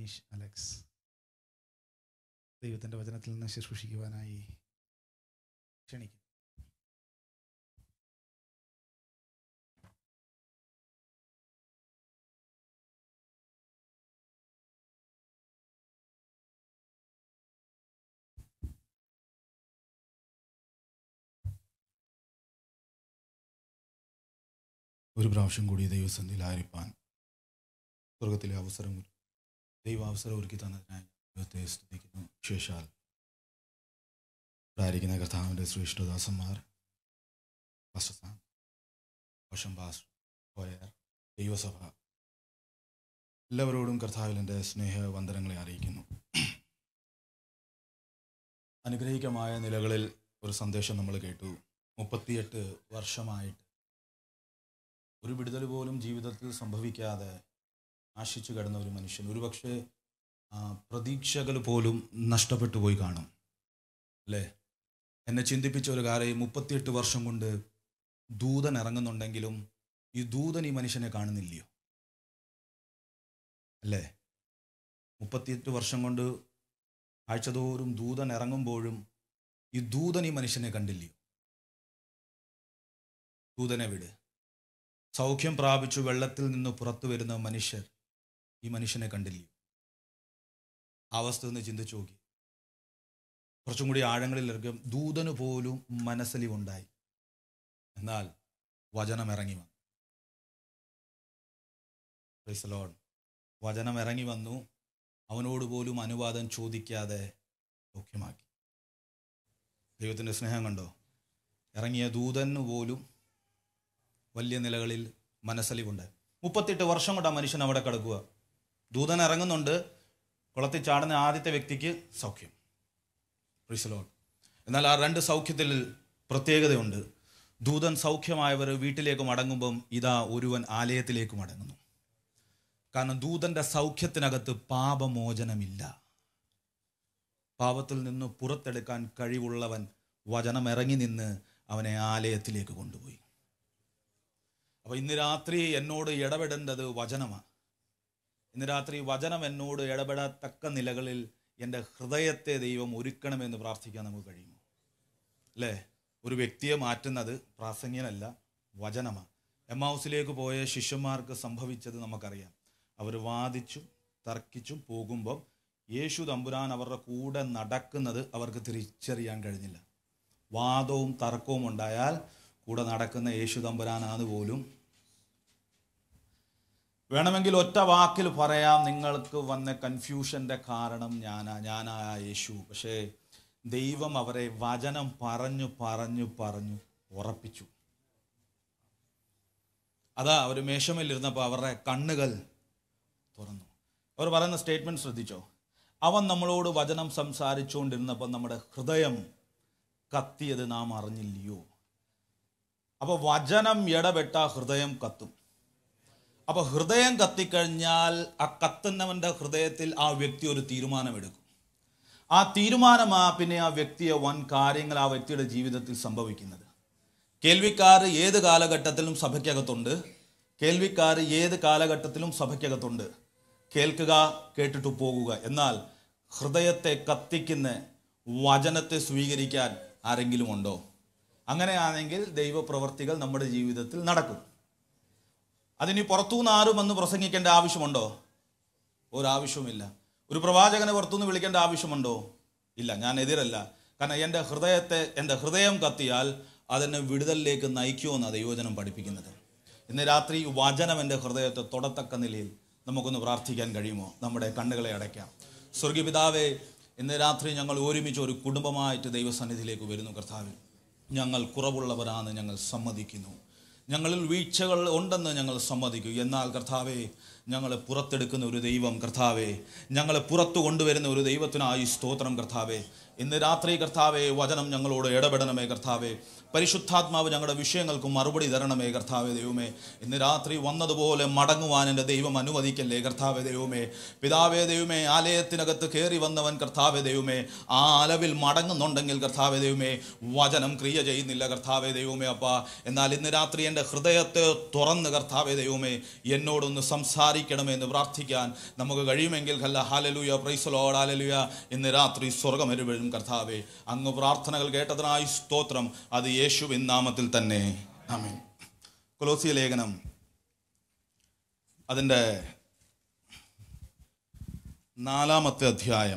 Aneesh Alex ദൈവത്തിൻ്റെ വചനത്തിൽ നിന്ന് ശുശ്രൂഷിക്കുവാനായി ക്ഷണിക്കും ഒരു പ്രാവശ്യം കൂടി ദൈവസന്ധിയിൽ ആയിരിക്കാൻ സ്വർഗത്തിലെ അവസരം ദൈവ അവസരം ഒരുക്കി തന്നതിനായി ദൈവത്തെ സ്തുതിക്കുന്നു ശേഷാൽ പ്രായിരിക്കുന്ന കർത്താവിൻ്റെ ശ്രേഷ്ഠദാസന്മാർ പാസ്റ്റർ സാം വർഷം പാസ്റ്റർ കോയർ ദൈവസഭ എല്ലാവരോടും കർത്താവിൽ എൻ്റെ സ്നേഹവന്ദനങ്ങളെ അറിയിക്കുന്നു അനുഗ്രഹികമായ നിലകളിൽ ഒരു സന്ദേശം നമ്മൾ കേട്ടു മുപ്പത്തിയെട്ട് വർഷമായിട്ട് ഒരു വിടുതൽ പോലും ജീവിതത്തിൽ സംഭവിക്കാതെ ആശിച്ചു കിടന്ന ഒരു മനുഷ്യൻ ഒരുപക്ഷെ ആ, പ്രതീക്ഷകൾ പോലും നഷ്ടപ്പെട്ടു പോയി കാണും അല്ലേ എന്നെ ചിന്തിപ്പിച്ച ഒരു കാര്യം മുപ്പത്തിയെട്ട് വർഷം കൊണ്ട് ദൂതൻ ഇറങ്ങുന്നുണ്ടെങ്കിലും ഈ ദൂതൻ ഈ മനുഷ്യനെ കാണുന്നില്ലയോ അല്ലേ മുപ്പത്തിയെട്ട് വർഷം കൊണ്ട് ആഴ്ചതോറും ദൂതൻ ഇറങ്ങുമ്പോഴും ഈ ദൂതൻ ഈ മനുഷ്യനെ കണ്ടില്ലയോ ദൂതനെ വിട് സൗഖ്യം പ്രാപിച്ചു വെള്ളത്തിൽ നിന്ന് പുറത്തു വരുന്ന മനുഷ്യർ ഈ മനുഷ്യനെ കണ്ടില്ലയോ ആ അവസ്ഥ ഒന്ന് ചിന്തിച്ചു നോക്കി കുറച്ചും കൂടി ആഴങ്ങളിൽ ഇറങ്ങും ദൂതന് പോലും മനസ്സലിവുണ്ടായി എന്നാൽ വചനം ഇറങ്ങി വന്നു Praise the Lord. വചനം ഇറങ്ങി വന്നു അവനോട് പോലും അനുവാദം ചോദിക്കാതെ സൗഖ്യമാക്കി ദൈവത്തിൻ്റെ സ്നേഹം കണ്ടോ ഇറങ്ങിയ ദൂതന് പോലും വലിയ നിലകളിൽ മനസ്സലിവുണ്ട് മുപ്പത്തെട്ട് വർഷം കൊണ്ട് ആ മനുഷ്യൻ അവിടെ കിടക്കുക ദൂതൻ ഇറങ്ങുന്നുണ്ട് കുളത്തിൽ ചാടുന്ന ആദ്യത്തെ വ്യക്തിക്ക് സൗഖ്യം പ്രിസലോൺ എന്നാൽ ആ രണ്ട് സൗഖ്യത്തിൽ പ്രത്യേകതയുണ്ട് ദൂതൻ സൗഖ്യമായവർ വീട്ടിലേക്ക് മടങ്ങുമ്പം ഇതാ ഒരുവൻ ആലയത്തിലേക്ക് മടങ്ങുന്നു കാരണം ദൂതന്റെ സൗഖ്യത്തിനകത്ത് പാപമോചനമില്ല പാപത്തിൽ നിന്ന് പുറത്തെടുക്കാൻ കഴിവുള്ളവൻ വചനം ഇറങ്ങി നിന്ന് അവനെ ആലയത്തിലേക്ക് കൊണ്ടുപോയി അപ്പൊ ഇന്ന് രാത്രി എന്നോട് ഇടപെടേണ്ടത് വചനമാണ് ഇന്ന് രാത്രി വചനം എന്നോട് ഇടപെടത്തക്ക നിലകളിൽ എൻ്റെ ഹൃദയത്തെ ദൈവം ഒരുക്കണമെന്ന് പ്രാർത്ഥിക്കാൻ നമുക്ക് കഴിയുമോ അല്ലേ ഒരു വ്യക്തിയെ മാറ്റുന്നത് പ്രാസംഗ്യനല്ല വചനമാണ് എം ഹൗസിലേക്ക് പോയ ശിഷ്യന്മാർക്ക് സംഭവിച്ചത് നമുക്കറിയാം അവർ വാദിച്ചും തർക്കിച്ചും പോകുമ്പം യേശു തമ്പുരാൻ അവരുടെ കൂടെ നടക്കുന്നത് അവർക്ക് തിരിച്ചറിയാൻ കഴിഞ്ഞില്ല വാദവും തർക്കവും ഉണ്ടായാൽ കൂടെ നടക്കുന്ന യേശു തമ്പുരാനാണ് പോലും വേണമെങ്കിൽ ഒറ്റ വാക്കിൽ പറയാം നിങ്ങൾക്ക് വന്ന കൺഫ്യൂഷൻ്റെ കാരണം ഞാനാ ഞാനാ യേശു പക്ഷേ ദൈവം അവരെ വചനം പറഞ്ഞു പറഞ്ഞു പറഞ്ഞു ഉറപ്പിച്ചു അതാ അവർ മേശമേലിരുന്നപ്പോൾ അവരുടെ കണ്ണുകൾ തുറന്നു അവർ പറയുന്ന സ്റ്റേറ്റ്മെന്റ് ശ്രദ്ധിച്ചോ അവൻ നമ്മളോട് വചനം സംസാരിച്ചുകൊണ്ടിരുന്നപ്പോൾ നമ്മുടെ ഹൃദയം കത്തിയത് നാം അറിഞ്ഞില്ലയോ അപ്പോൾ വചനം ഇടപെട്ട ഹൃദയം കത്തും അപ്പൊ ഹൃദയം കത്തിക്കഴിഞ്ഞാൽ ആ കത്തുന്നവന്റെ ഹൃദയത്തിൽ ആ വ്യക്തി ഒരു തീരുമാനമെടുക്കും ആ തീരുമാനമാ പിന്നെ ആ വ്യക്തിയെ വൻ കാര്യങ്ങൾ ആ വ്യക്തിയുടെ ജീവിതത്തിൽ സംഭവിക്കുന്നത് കേൾവിക്കാർ ഏത് കാലഘട്ടത്തിലും സഭയ്ക്കകത്തുണ്ട് കേൾവിക്കാർ ഏത് കാലഘട്ടത്തിലും സഭയ്ക്കകത്തുണ്ട് കേൾക്കുക കേട്ടിട്ട് പോകുക എന്നാൽ ഹൃദയത്തെ കത്തിക്കുന്ന വചനത്തെ സ്വീകരിക്കാൻ ആരെങ്കിലും ഉണ്ടോ അങ്ങനെയാണെങ്കിൽ ദൈവപ്രവർത്തികൾ നമ്മുടെ ജീവിതത്തിൽ നടക്കും അതിനി പുറത്തുനിന്ന് ആരും വന്ന് പ്രസംഗിക്കേണ്ട ആവശ്യമുണ്ടോ ഒരാവശ്യവുമില്ല ഒരു പ്രവാചകനെ പുറത്തുനിന്ന് വിളിക്കേണ്ട ആവശ്യമുണ്ടോ ഇല്ല ഞാൻ എതിരല്ല കാരണം എൻ്റെ ഹൃദയത്തെ എൻ്റെ ഹൃദയം കത്തിയാൽ അതിനെ വിടുതലിലേക്ക് നയിക്കുമെന്നാണ് ദൈവജനം പഠിപ്പിക്കുന്നത് ഇന്ന് രാത്രി വചനം എൻ്റെ ഹൃദയത്തെ തൊടത്തക്ക നിലയിൽ നമുക്കൊന്ന് പ്രാർത്ഥിക്കാൻ കഴിയുമോ നമ്മുടെ കണ്ണുകളെ അടയ്ക്കാം സ്വർഗീപിതാവേ ഇന്ന് രാത്രി ഞങ്ങൾ ഒരുമിച്ച് ഒരു കുടുംബമായിട്ട് ദൈവസന്നിധിയിലേക്ക് വരുന്നു കർത്താവിൽ ഞങ്ങൾ കുറവുള്ളവരാണ് ഞങ്ങൾ സമ്മതിക്കുന്നു ഞങ്ങളിൽ വീഴ്ചകൾ ഉണ്ടെന്ന് ഞങ്ങൾ സമ്മതിക്കും എന്നാൽ കർത്താവെ ഞങ്ങളെ പുറത്തെടുക്കുന്ന ഒരു ദൈവം കർത്താവെ ഞങ്ങളെ പുറത്തു കൊണ്ടുവരുന്ന ഒരു ദൈവത്തിനായി സ്തോത്രം കർത്താവെ ഇന്ന് രാത്രി കർത്താവെ വചനം ഞങ്ങളോട് ഇടപെടണമേ കർത്താവെ പരിശുദ്ധാത്മാവ് ഞങ്ങളുടെ വിഷയങ്ങൾക്ക് മറുപടി തരണമേ കർത്താവെ ദൈവമേ ഇന്ന് രാത്രി വന്നതുപോലെ മടങ്ങുവാൻ എൻ്റെ ദൈവം അനുവദിക്കല്ലേ കർത്താവെ ദൈവമേ പിതാവേ ദൈവമേ ആലയത്തിനകത്ത് കയറി വന്നവൻ കർത്താവെ ദൈവമേ ആ അലവിൽ മടങ്ങുന്നുണ്ടെങ്കിൽ കർത്താവെ ദൈവമേ വചനം ക്രിയ ചെയ്യുന്നില്ല കർത്താവെ ദൈവമേ അപ്പ എന്നാൽ ഇന്ന് രാത്രി എൻ്റെ ഹൃദയത്തെ തുറന്ന് കർത്താവെ ദൈവമേ എന്നോടൊന്ന് സംസാരിക്കും സംസാരിക്കണമെന്ന് പ്രാർത്ഥിക്കാൻ നമുക്ക് കഴിയുമെങ്കിൽ കല്ല ഹാലലുയ പ്രൈസലോട് ഹാലലുയ ഇന്ന് രാത്രി സ്വർഗം വരുമ്പോഴും കർത്താവേ അങ്ങ് പ്രാർത്ഥനകൾ കേട്ടതിനായി സ്തോത്രം അത് യേശുവിൻ നാമത്തിൽ തന്നെ ആമേൻ കൊലോസിയ ലേഖനം അതിൻ്റെ നാലാമത്തെ അധ്യായം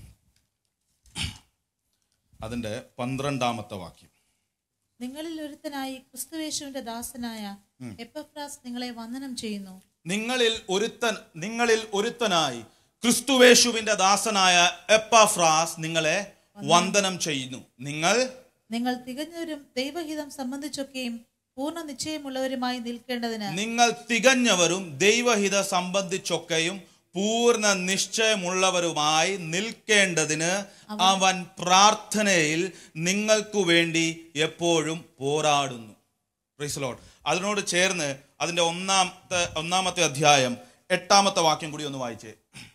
അതിൻ്റെ പന്ത്രണ്ടാമത്തെ വാക്യം നിങ്ങളിൽ ഒരുത്തനായി ക്രിസ്തുവേശുവിന്റെ ദാസനായ എപ്പഫ്രാസ് നിങ്ങളെ വന്ദനം ചെയ്യുന്നു നിങ്ങളിൽ ഒരുത്തൻ നിങ്ങളിൽ ഒരുത്തനായി ക്രിസ്തുവേശുവിന്റെ ദാസനായ എപ്പാഫ്രാസ് നിങ്ങളെ വന്ദനം ചെയ്യുന്നു നിങ്ങൾ നിങ്ങൾ തികഞ്ഞവരും ദൈവഹിതം സംബന്ധിച്ചൊക്കെയും പൂർണ്ണ നിശ്ചയമുള്ളവരുമായി നിൽക്കേണ്ടതിന് നിങ്ങൾ തികഞ്ഞവരും ദൈവഹിത സംബന്ധിച്ചൊക്കെയും പൂർണ്ണ നിശ്ചയമുള്ളവരുമായി നിൽക്കേണ്ടതിന് അവൻ പ്രാർത്ഥനയിൽ നിങ്ങൾക്കു വേണ്ടി എപ്പോഴും പോരാടുന്നു Praise the Lord. അതിനോട് ചേർന്ന് അതിന്റെ ഒന്നാമത്തെ ഒന്നാമത്തെ അധ്യായം എട്ടാമത്തെ വാക്യം കൂടി ഒന്ന് വായിച്ചേ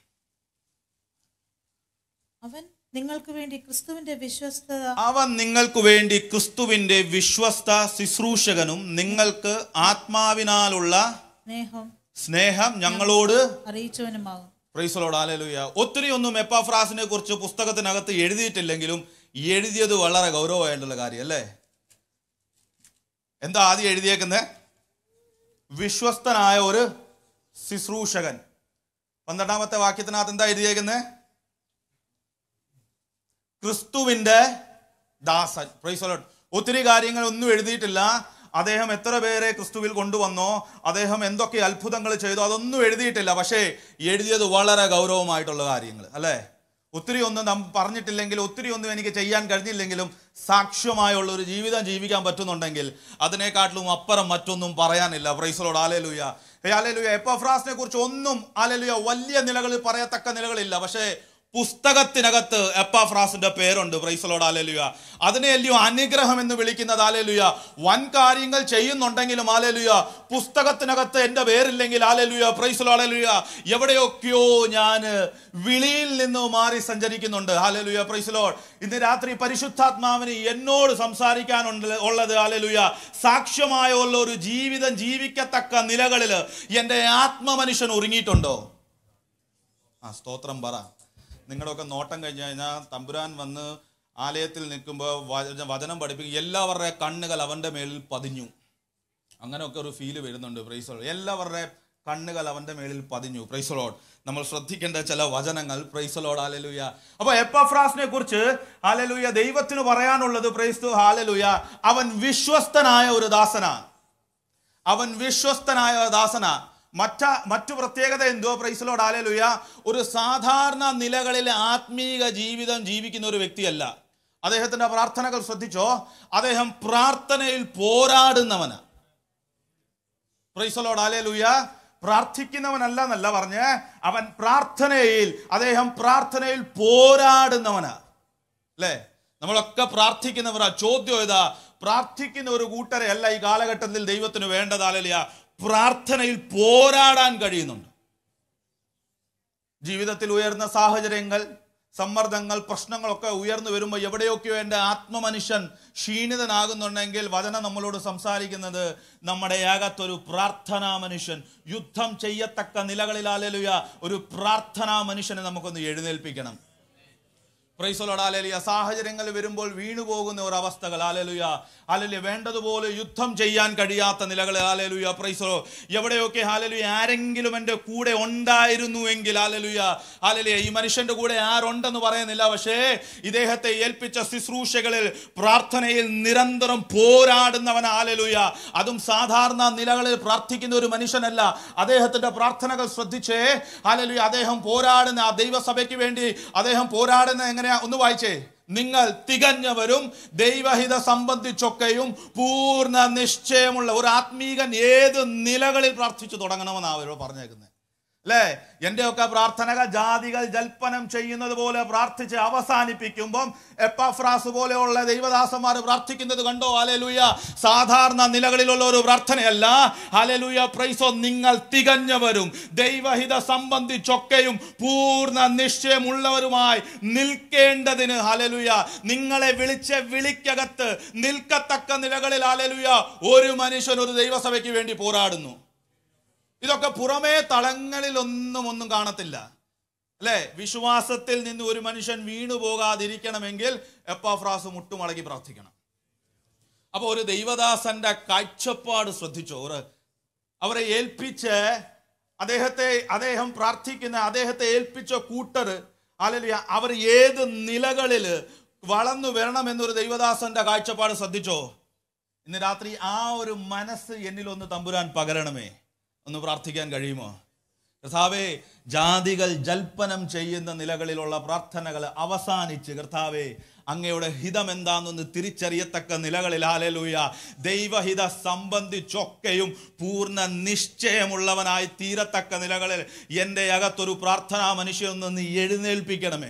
അവൻ നിങ്ങൾക്ക് വേണ്ടി ക്രിസ്തുവിന്റെ വിശ്വസ്തത അവൻ നിങ്ങൾക്ക് വേണ്ടി ക്രിസ്തുവിന്റെ വിശ്വസ്ത ശുശ്രൂഷകനും നിങ്ങൾക്ക് ആത്മാവിനാലുള്ള സ്നേഹം സ്നേഹം ഞങ്ങളോട് അറിയിച്ചവനുമാകും പ്രൈസലോട് ആലലുയ ഒത്തിരി ഒന്നും എപ്പാഫ്രാസിനെ കുറിച്ച് പുസ്തകത്തിനകത്ത് എഴുതിയിട്ടില്ലെങ്കിലും എഴുതിയത് വളരെ ഗൗരവമായിട്ടുള്ള കാര്യം അല്ലേ എന്താ ആദ്യം എഴുതിയേക്കുന്നത് വിശ്വസ്തനായ ഒരു ശുശ്രൂഷകൻ പന്ത്രണ്ടാമത്തെ വാക്യത്തിനകത്ത് എന്താ എഴുതിയേക്കുന്നത് ക്രിസ്തുവിന്റെ ദാസൻ പ്രൈസലോട്ട് ഒത്തിരി കാര്യങ്ങൾ ഒന്നും എഴുതിയിട്ടില്ല അദ്ദേഹം എത്ര പേരെ ക്രിസ്തുവിൽ കൊണ്ടുവന്നോ അദ്ദേഹം എന്തൊക്കെ അത്ഭുതങ്ങൾ ചെയ്തോ അതൊന്നും എഴുതിയിട്ടില്ല പക്ഷേ എഴുതിയത് വളരെ ഗൗരവമായിട്ടുള്ള കാര്യങ്ങൾ അല്ലേ ഒത്തിരി ഒന്നും നാം പറഞ്ഞിട്ടില്ലെങ്കിൽ ഒത്തിരി ഒന്നും എനിക്ക് ചെയ്യാൻ കഴിഞ്ഞില്ലെങ്കിലും സാക്ഷ്യമായുള്ള ഒരു ജീവിതം ജീവിക്കാൻ പറ്റുന്നുണ്ടെങ്കിൽ അതിനെക്കാട്ടിലും അപ്പുറം മറ്റൊന്നും പറയാനില്ല പ്രൈസലോട് ആലേലുയ ആലേലുയ എപ്പോഫ്രാസിനെ കുറിച്ച് ഒന്നും ആലേലുയ വലിയ നിലകളിൽ പറയത്തക്ക നിലകളില്ല പക്ഷേ പുസ്തകത്തിനകത്ത് എപ്പാഫ്രാസിന്റെ പേരുണ്ട് പ്രൈസലോട് ആലേലുയ അതിനെ അല്ലയോ അനുഗ്രഹം എന്ന് വിളിക്കുന്നത് ആലേലുയ വൻ കാര്യങ്ങൾ ചെയ്യുന്നുണ്ടെങ്കിലും ആലേലുയ പുസ്തകത്തിനകത്ത് എൻ്റെ പേരില്ലെങ്കിൽ ആലേലുയ പ്രൈസലോ ആലേലുയ എവിടെയൊക്കെയോ ഞാൻ വിളിയിൽ നിന്ന് മാറി സഞ്ചരിക്കുന്നുണ്ട് ആലേലുയ പ്രൈസലോൾ ഇന്ന് രാത്രി പരിശുദ്ധാത്മാവിന് എന്നോട് സംസാരിക്കാനുണ്ട് ഉള്ളത് ആലേലുയ സാക്ഷ്യമായ ഉള്ള ഒരു ജീവിതം ജീവിക്കത്തക്ക നിലകളിൽ എൻ്റെ ആത്മമനുഷ്യൻ ഒരുങ്ങിയിട്ടുണ്ടോ ആ സ്തോത്രം പറ നിങ്ങളുടെയൊക്കെ നോട്ടം കഴിഞ്ഞ് കഴിഞ്ഞാൽ തമ്പുരാൻ വന്ന് ആലയത്തിൽ നിൽക്കുമ്പോൾ വച- വചനം പഠിപ്പിക്കും എല്ലാവരുടെ കണ്ണുകൾ അവൻ്റെ മേളിൽ പതിഞ്ഞു അങ്ങനെയൊക്കെ ഒരു ഫീല് വരുന്നുണ്ട് പ്രൈസോൾ എല്ലാവരുടെ കണ്ണുകൾ അവൻ്റെ മേളിൽ പതിഞ്ഞു പ്രൈസലോഡ് നമ്മൾ ശ്രദ്ധിക്കേണ്ട ചില വചനങ്ങൾ പ്രൈസലോഡ് ആലലുയ അപ്പൊ എപ്പഫ്രാസിനെ കുറിച്ച് ആലലുയ ദൈവത്തിന് പറയാനുള്ളത് പ്രൈസ്തു ഹാലലുയ അവൻ വിശ്വസ്തനായ ഒരു ദാസനാണ് അവൻ വിശ്വസ്തനായ ദാസന മറ്റ മറ്റു പ്രത്യേകത എന്തോ പ്രൈസലോട് ആലേലുയ ഒരു സാധാരണ നിലകളിലെ ആത്മീക ജീവിതം ജീവിക്കുന്ന ഒരു വ്യക്തിയല്ല അദ്ദേഹത്തിന്റെ പ്രാർത്ഥനകൾ ശ്രദ്ധിച്ചോ അദ്ദേഹം പ്രാർത്ഥനയിൽ പോരാടുന്നവന് പ്രൈസലോട് ആലേലുയ പ്രാർത്ഥിക്കുന്നവനല്ല എന്നല്ല പറഞ്ഞ് അവൻ പ്രാർത്ഥനയിൽ അദ്ദേഹം പ്രാർത്ഥനയിൽ പോരാടുന്നവനാ അല്ലേ നമ്മളൊക്കെ പ്രാർത്ഥിക്കുന്നവരാ ചോദ്യം ഇതാ പ്രാർത്ഥിക്കുന്ന ഒരു കൂട്ടരെ അല്ല ഈ കാലഘട്ടത്തിൽ ദൈവത്തിന് വേണ്ടതാലില്ല പ്രാർത്ഥനയിൽ പോരാടാൻ കഴിയുന്നുണ്ട് ജീവിതത്തിൽ ഉയർന്ന സാഹചര്യങ്ങൾ സമ്മർദ്ദങ്ങൾ പ്രശ്നങ്ങളൊക്കെ ഉയർന്നു വരുമ്പോൾ എവിടെയൊക്കെയോ എൻ്റെ ആത്മമനുഷ്യൻ ക്ഷീണിതനാകുന്നുണ്ടെങ്കിൽ വചനം നമ്മളോട് സംസാരിക്കുന്നത് നമ്മുടെ അകത്തൊരു പ്രാർത്ഥനാ മനുഷ്യൻ യുദ്ധം ചെയ്യത്തക്ക നിലകളിൽ ആലേലുയ ഒരു പ്രാർത്ഥനാ മനുഷ്യനെ നമുക്കൊന്ന് എഴുന്നേൽപ്പിക്കണം പ്രൈസലോട് ആലേലിയ സാഹചര്യങ്ങൾ വരുമ്പോൾ വീണുപോകുന്ന ഒരു അവസ്ഥകൾ ആലേലുയ ആലേലിയ വേണ്ടതുപോലെ യുദ്ധം ചെയ്യാൻ കഴിയാത്ത നിലകൾ ആലേലുയ പ്രൈസലോ എവിടെയൊക്കെ ആലേലുയ ആരെങ്കിലും എൻ്റെ കൂടെ ഉണ്ടായിരുന്നുവെങ്കിൽ ആലേലുയ ആലേലിയ ഈ മനുഷ്യന്റെ കൂടെ ആരുണ്ടെന്ന് പറയുന്നില്ല പക്ഷേ ഇദ്ദേഹത്തെ ഏൽപ്പിച്ച ശുശ്രൂഷകളിൽ പ്രാർത്ഥനയിൽ നിരന്തരം പോരാടുന്നവൻ ആലേലുയ അതും സാധാരണ നിലകളിൽ പ്രാർത്ഥിക്കുന്ന ഒരു മനുഷ്യനല്ല അദ്ദേഹത്തിന്റെ പ്രാർത്ഥനകൾ ശ്രദ്ധിച്ചേ ആലേലുയ അദ്ദേഹം പോരാടുന്ന ആ ദൈവസഭയ്ക്ക് വേണ്ടി അദ്ദേഹം പോരാടുന്ന എങ്ങനെയാ ഒന്ന് വായിച്ചേ നിങ്ങൾ തികഞ്ഞവരും ദൈവഹിത സംബന്ധിച്ചൊക്കെയും പൂർണ്ണ നിശ്ചയമുള്ള ഒരു ആത്മീകൻ ഏത് നിലകളിൽ പ്രാർത്ഥിച്ചു തുടങ്ങണമെന്നാണ് അവരോട് പറഞ്ഞേക്കുന്നത് അല്ലേ എന്റെയൊക്കെ പ്രാർത്ഥനകൾ ജാതികൾ ജൽപ്പനം ചെയ്യുന്നത് പോലെ പ്രാർത്ഥിച്ച് അവസാനിപ്പിക്കുമ്പം എപ്പാഫ്രാസ് പോലെയുള്ള ദൈവദാസന്മാർ പ്രാർത്ഥിക്കുന്നത് കണ്ടോ അലലുയ സാധാരണ നിലകളിലുള്ള ഒരു പ്രാർത്ഥനയല്ല അലലുയ പ്രൈസോ നിങ്ങൾ തികഞ്ഞവരും ദൈവഹിത സംബന്ധിച്ചൊക്കെയും പൂർണ്ണ നിശ്ചയമുള്ളവരുമായി നിൽക്കേണ്ടതിന് ഹലലുയ നിങ്ങളെ വിളിച്ച വിളിക്കകത്ത് നിൽക്കത്തക്ക നിലകളിൽ ഹലലുയ ഒരു മനുഷ്യൻ ഒരു ദൈവസഭയ്ക്ക് വേണ്ടി പോരാടുന്നു ഇതൊക്കെ പുറമേ തളങ്ങളിലൊന്നും ഒന്നും കാണത്തില്ല അല്ലേ വിശ്വാസത്തിൽ നിന്ന് ഒരു മനുഷ്യൻ വീണു പോകാതിരിക്കണമെങ്കിൽ എപ്പാഫ്രാസ് മുട്ടുമടക്കി പ്രാർത്ഥിക്കണം അപ്പൊ ഒരു ദൈവദാസന്റെ കാഴ്ചപ്പാട് ശ്രദ്ധിച്ചോ ഒരു അവരെ ഏൽപ്പിച്ച് അദ്ദേഹത്തെ അദ്ദേഹം പ്രാർത്ഥിക്കുന്ന അദ്ദേഹത്തെ ഏൽപ്പിച്ച കൂട്ടർ അല്ലെങ്കിൽ അവർ ഏത് നിലകളിൽ വളർന്നു വരണമെന്നൊരു ദൈവദാസന്റെ കാഴ്ചപ്പാട് ശ്രദ്ധിച്ചോ ഇന്ന് രാത്രി ആ ഒരു മനസ്സ് എന്നിലൊന്ന് തമ്പുരാൻ പകരണമേ ഒന്ന് പ്രാർത്ഥിക്കാൻ കഴിയുമോ കർത്താവേ ജാതികൾ ജൽപ്പനം ചെയ്യുന്ന നിലകളിലുള്ള പ്രാർത്ഥനകൾ അവസാനിച്ച് കർത്താവേ അങ്ങയുടെ ഹിതം എന്താണെന്ന് തിരിച്ചറിയത്തക്ക നിലകളിൽ ആലലൂയ ദൈവഹിത സംബന്ധിച്ചൊക്കെയും പൂർണ്ണ നിശ്ചയമുള്ളവനായി തീരത്തക്ക നിലകളിൽ എൻ്റെ അകത്തൊരു പ്രാർത്ഥനാ മനുഷ്യനൊന്ന് നീ എഴുന്നേൽപ്പിക്കണമേ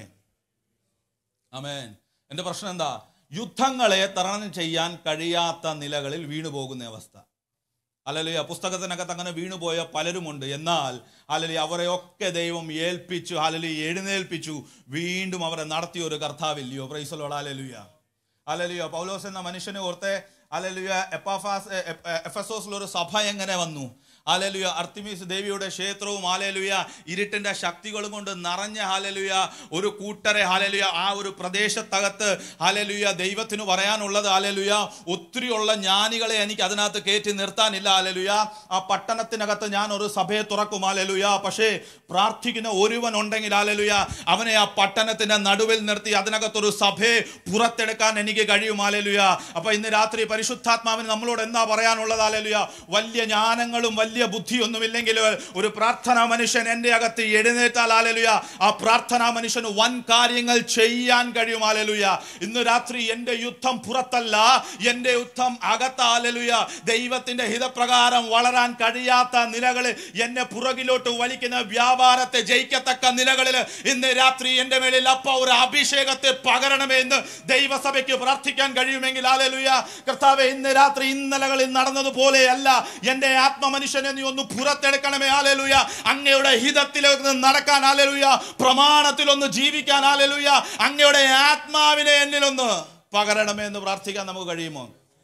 അമേൻ എൻ്റെ പ്രശ്നം എന്താ യുദ്ധങ്ങളെ തരണം ചെയ്യാൻ കഴിയാത്ത നിലകളിൽ വീണു പോകുന്ന അവസ്ഥ അല്ലല്ലേ പുസ്തകത്തിനകത്ത് അങ്ങനെ വീണുപോയ പലരുമുണ്ട് എന്നാൽ അല്ലല്ലേ അവരെയൊക്കെ ദൈവം ഏൽപ്പിച്ചു അല്ലല്ലേ എഴുന്നേൽപ്പിച്ചു വീണ്ടും അവരെ നടത്തിയ ഒരു കർത്താവില്ലയോ പ്രൈസലോട് അലലുയ അലലുയ പൗലോസ് എന്ന മനുഷ്യനെ ഓർത്തെ അലലുയ എപ്പാഫാസ് എഫസോസിൽ ഒരു സഭ എങ്ങനെ വന്നു ആലലുയ അർത്തിമീസ് ദേവിയുടെ ക്ഷേത്രവും ആലലുയ ഇരുട്ടിന്റെ ശക്തികളും കൊണ്ട് നിറഞ്ഞ ഹാലലുയ ഒരു കൂട്ടരെ ഹാലലുയ ആ ഒരു പ്രദേശത്തകത്ത് ഹാലലുയ ദൈവത്തിന് പറയാനുള്ളത് ഹാലലുയ ഒത്തിരിയുള്ള ജ്ഞാനികളെ എനിക്ക് അതിനകത്ത് കയറ്റി നിർത്താനില്ല ഹാലലുയ ആ പട്ടണത്തിനകത്ത് ഞാൻ ഒരു സഭയെ തുറക്കും ഹാലലുയ പക്ഷേ പ്രാർത്ഥിക്കുന്ന ഒരുവൻ ഉണ്ടെങ്കിൽ ഹാലലുയ അവനെ ആ പട്ടണത്തിന്റെ നടുവിൽ നിർത്തി അതിനകത്തൊരു സഭയെ പുറത്തെടുക്കാൻ എനിക്ക് കഴിയും ഹാലലുയ അപ്പൊ ഇന്ന് രാത്രി പരിശുദ്ധാത്മാവിന് നമ്മളോട് എന്താ പറയാനുള്ളത് ഹാലലുയ വലിയ ജ്ഞാനങ്ങളും വലിയ ബുദ്ധിയൊന്നുമില്ലെങ്കിൽ ഒരു പ്രാർത്ഥനാ മനുഷ്യൻ എൻ്റെ അകത്ത് എഴുന്നേറ്റാൽ ആലലുയ ആ പ്രാർത്ഥനാ മനുഷ്യന് വൻ കാര്യങ്ങൾ ചെയ്യാൻ കഴിയും ആലലുയ ഇന്ന് രാത്രി എൻ്റെ യുദ്ധം പുറത്തല്ല എൻ്റെ യുദ്ധം അകത്ത് ആലലുയ ദൈവത്തിന്റെ ഹിതപ്രകാരം വളരാൻ കഴിയാത്ത നിലകളിൽ എന്നെ പുറകിലോട്ട് വലിക്കുന്ന വ്യാപാരത്തെ ജയിക്കത്തക്ക നിലകളിൽ ഇന്ന് രാത്രി എൻ്റെ മേളിൽ അപ്പ ഒരു അഭിഷേകത്തെ പകരണമേ എന്ന് ദൈവസഭയ്ക്ക് പ്രാർത്ഥിക്കാൻ കഴിയുമെങ്കിൽ ആലലുയ കർത്താവെ ഇന്ന് രാത്രി ഇന്നലകളിൽ നടന്നതുപോലെയല്ല എൻ്റെ ആത്മമനുഷ്യനെ നീ ഒന്ന് പുറത്തെടുക്കണമേ ആലലുയ അങ്ങയുടെ ഹിതത്തിലൊന്ന് നടക്കാൻ ആലലുയ പ്രമാണത്തിലൊന്ന് ജീവിക്കാൻ ആലലുയ അങ്ങയുടെ ആത്മാവിനെ എന്നിലൊന്ന് പകരണമേ എന്ന് പ്രാർത്ഥിക്കാൻ നമുക്ക് കഴിയുമോ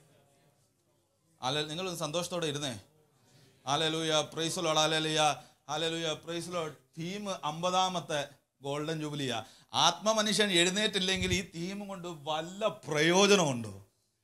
ആല നിങ്ങൾ സന്തോഷത്തോടെ ഇരുന്നേ hallelujah praise the Lord hallelujah hallelujah praise the Lord theme അമ്പതാമത്തെ ഗോൾഡൻ ജൂബിലിയാ ആത്മമനുഷ്യൻ എഴുന്നേറ്റില്ലെങ്കിൽ ഈ തീം കൊണ്ട് വല്ല പ്രയോജനമുണ്ടോ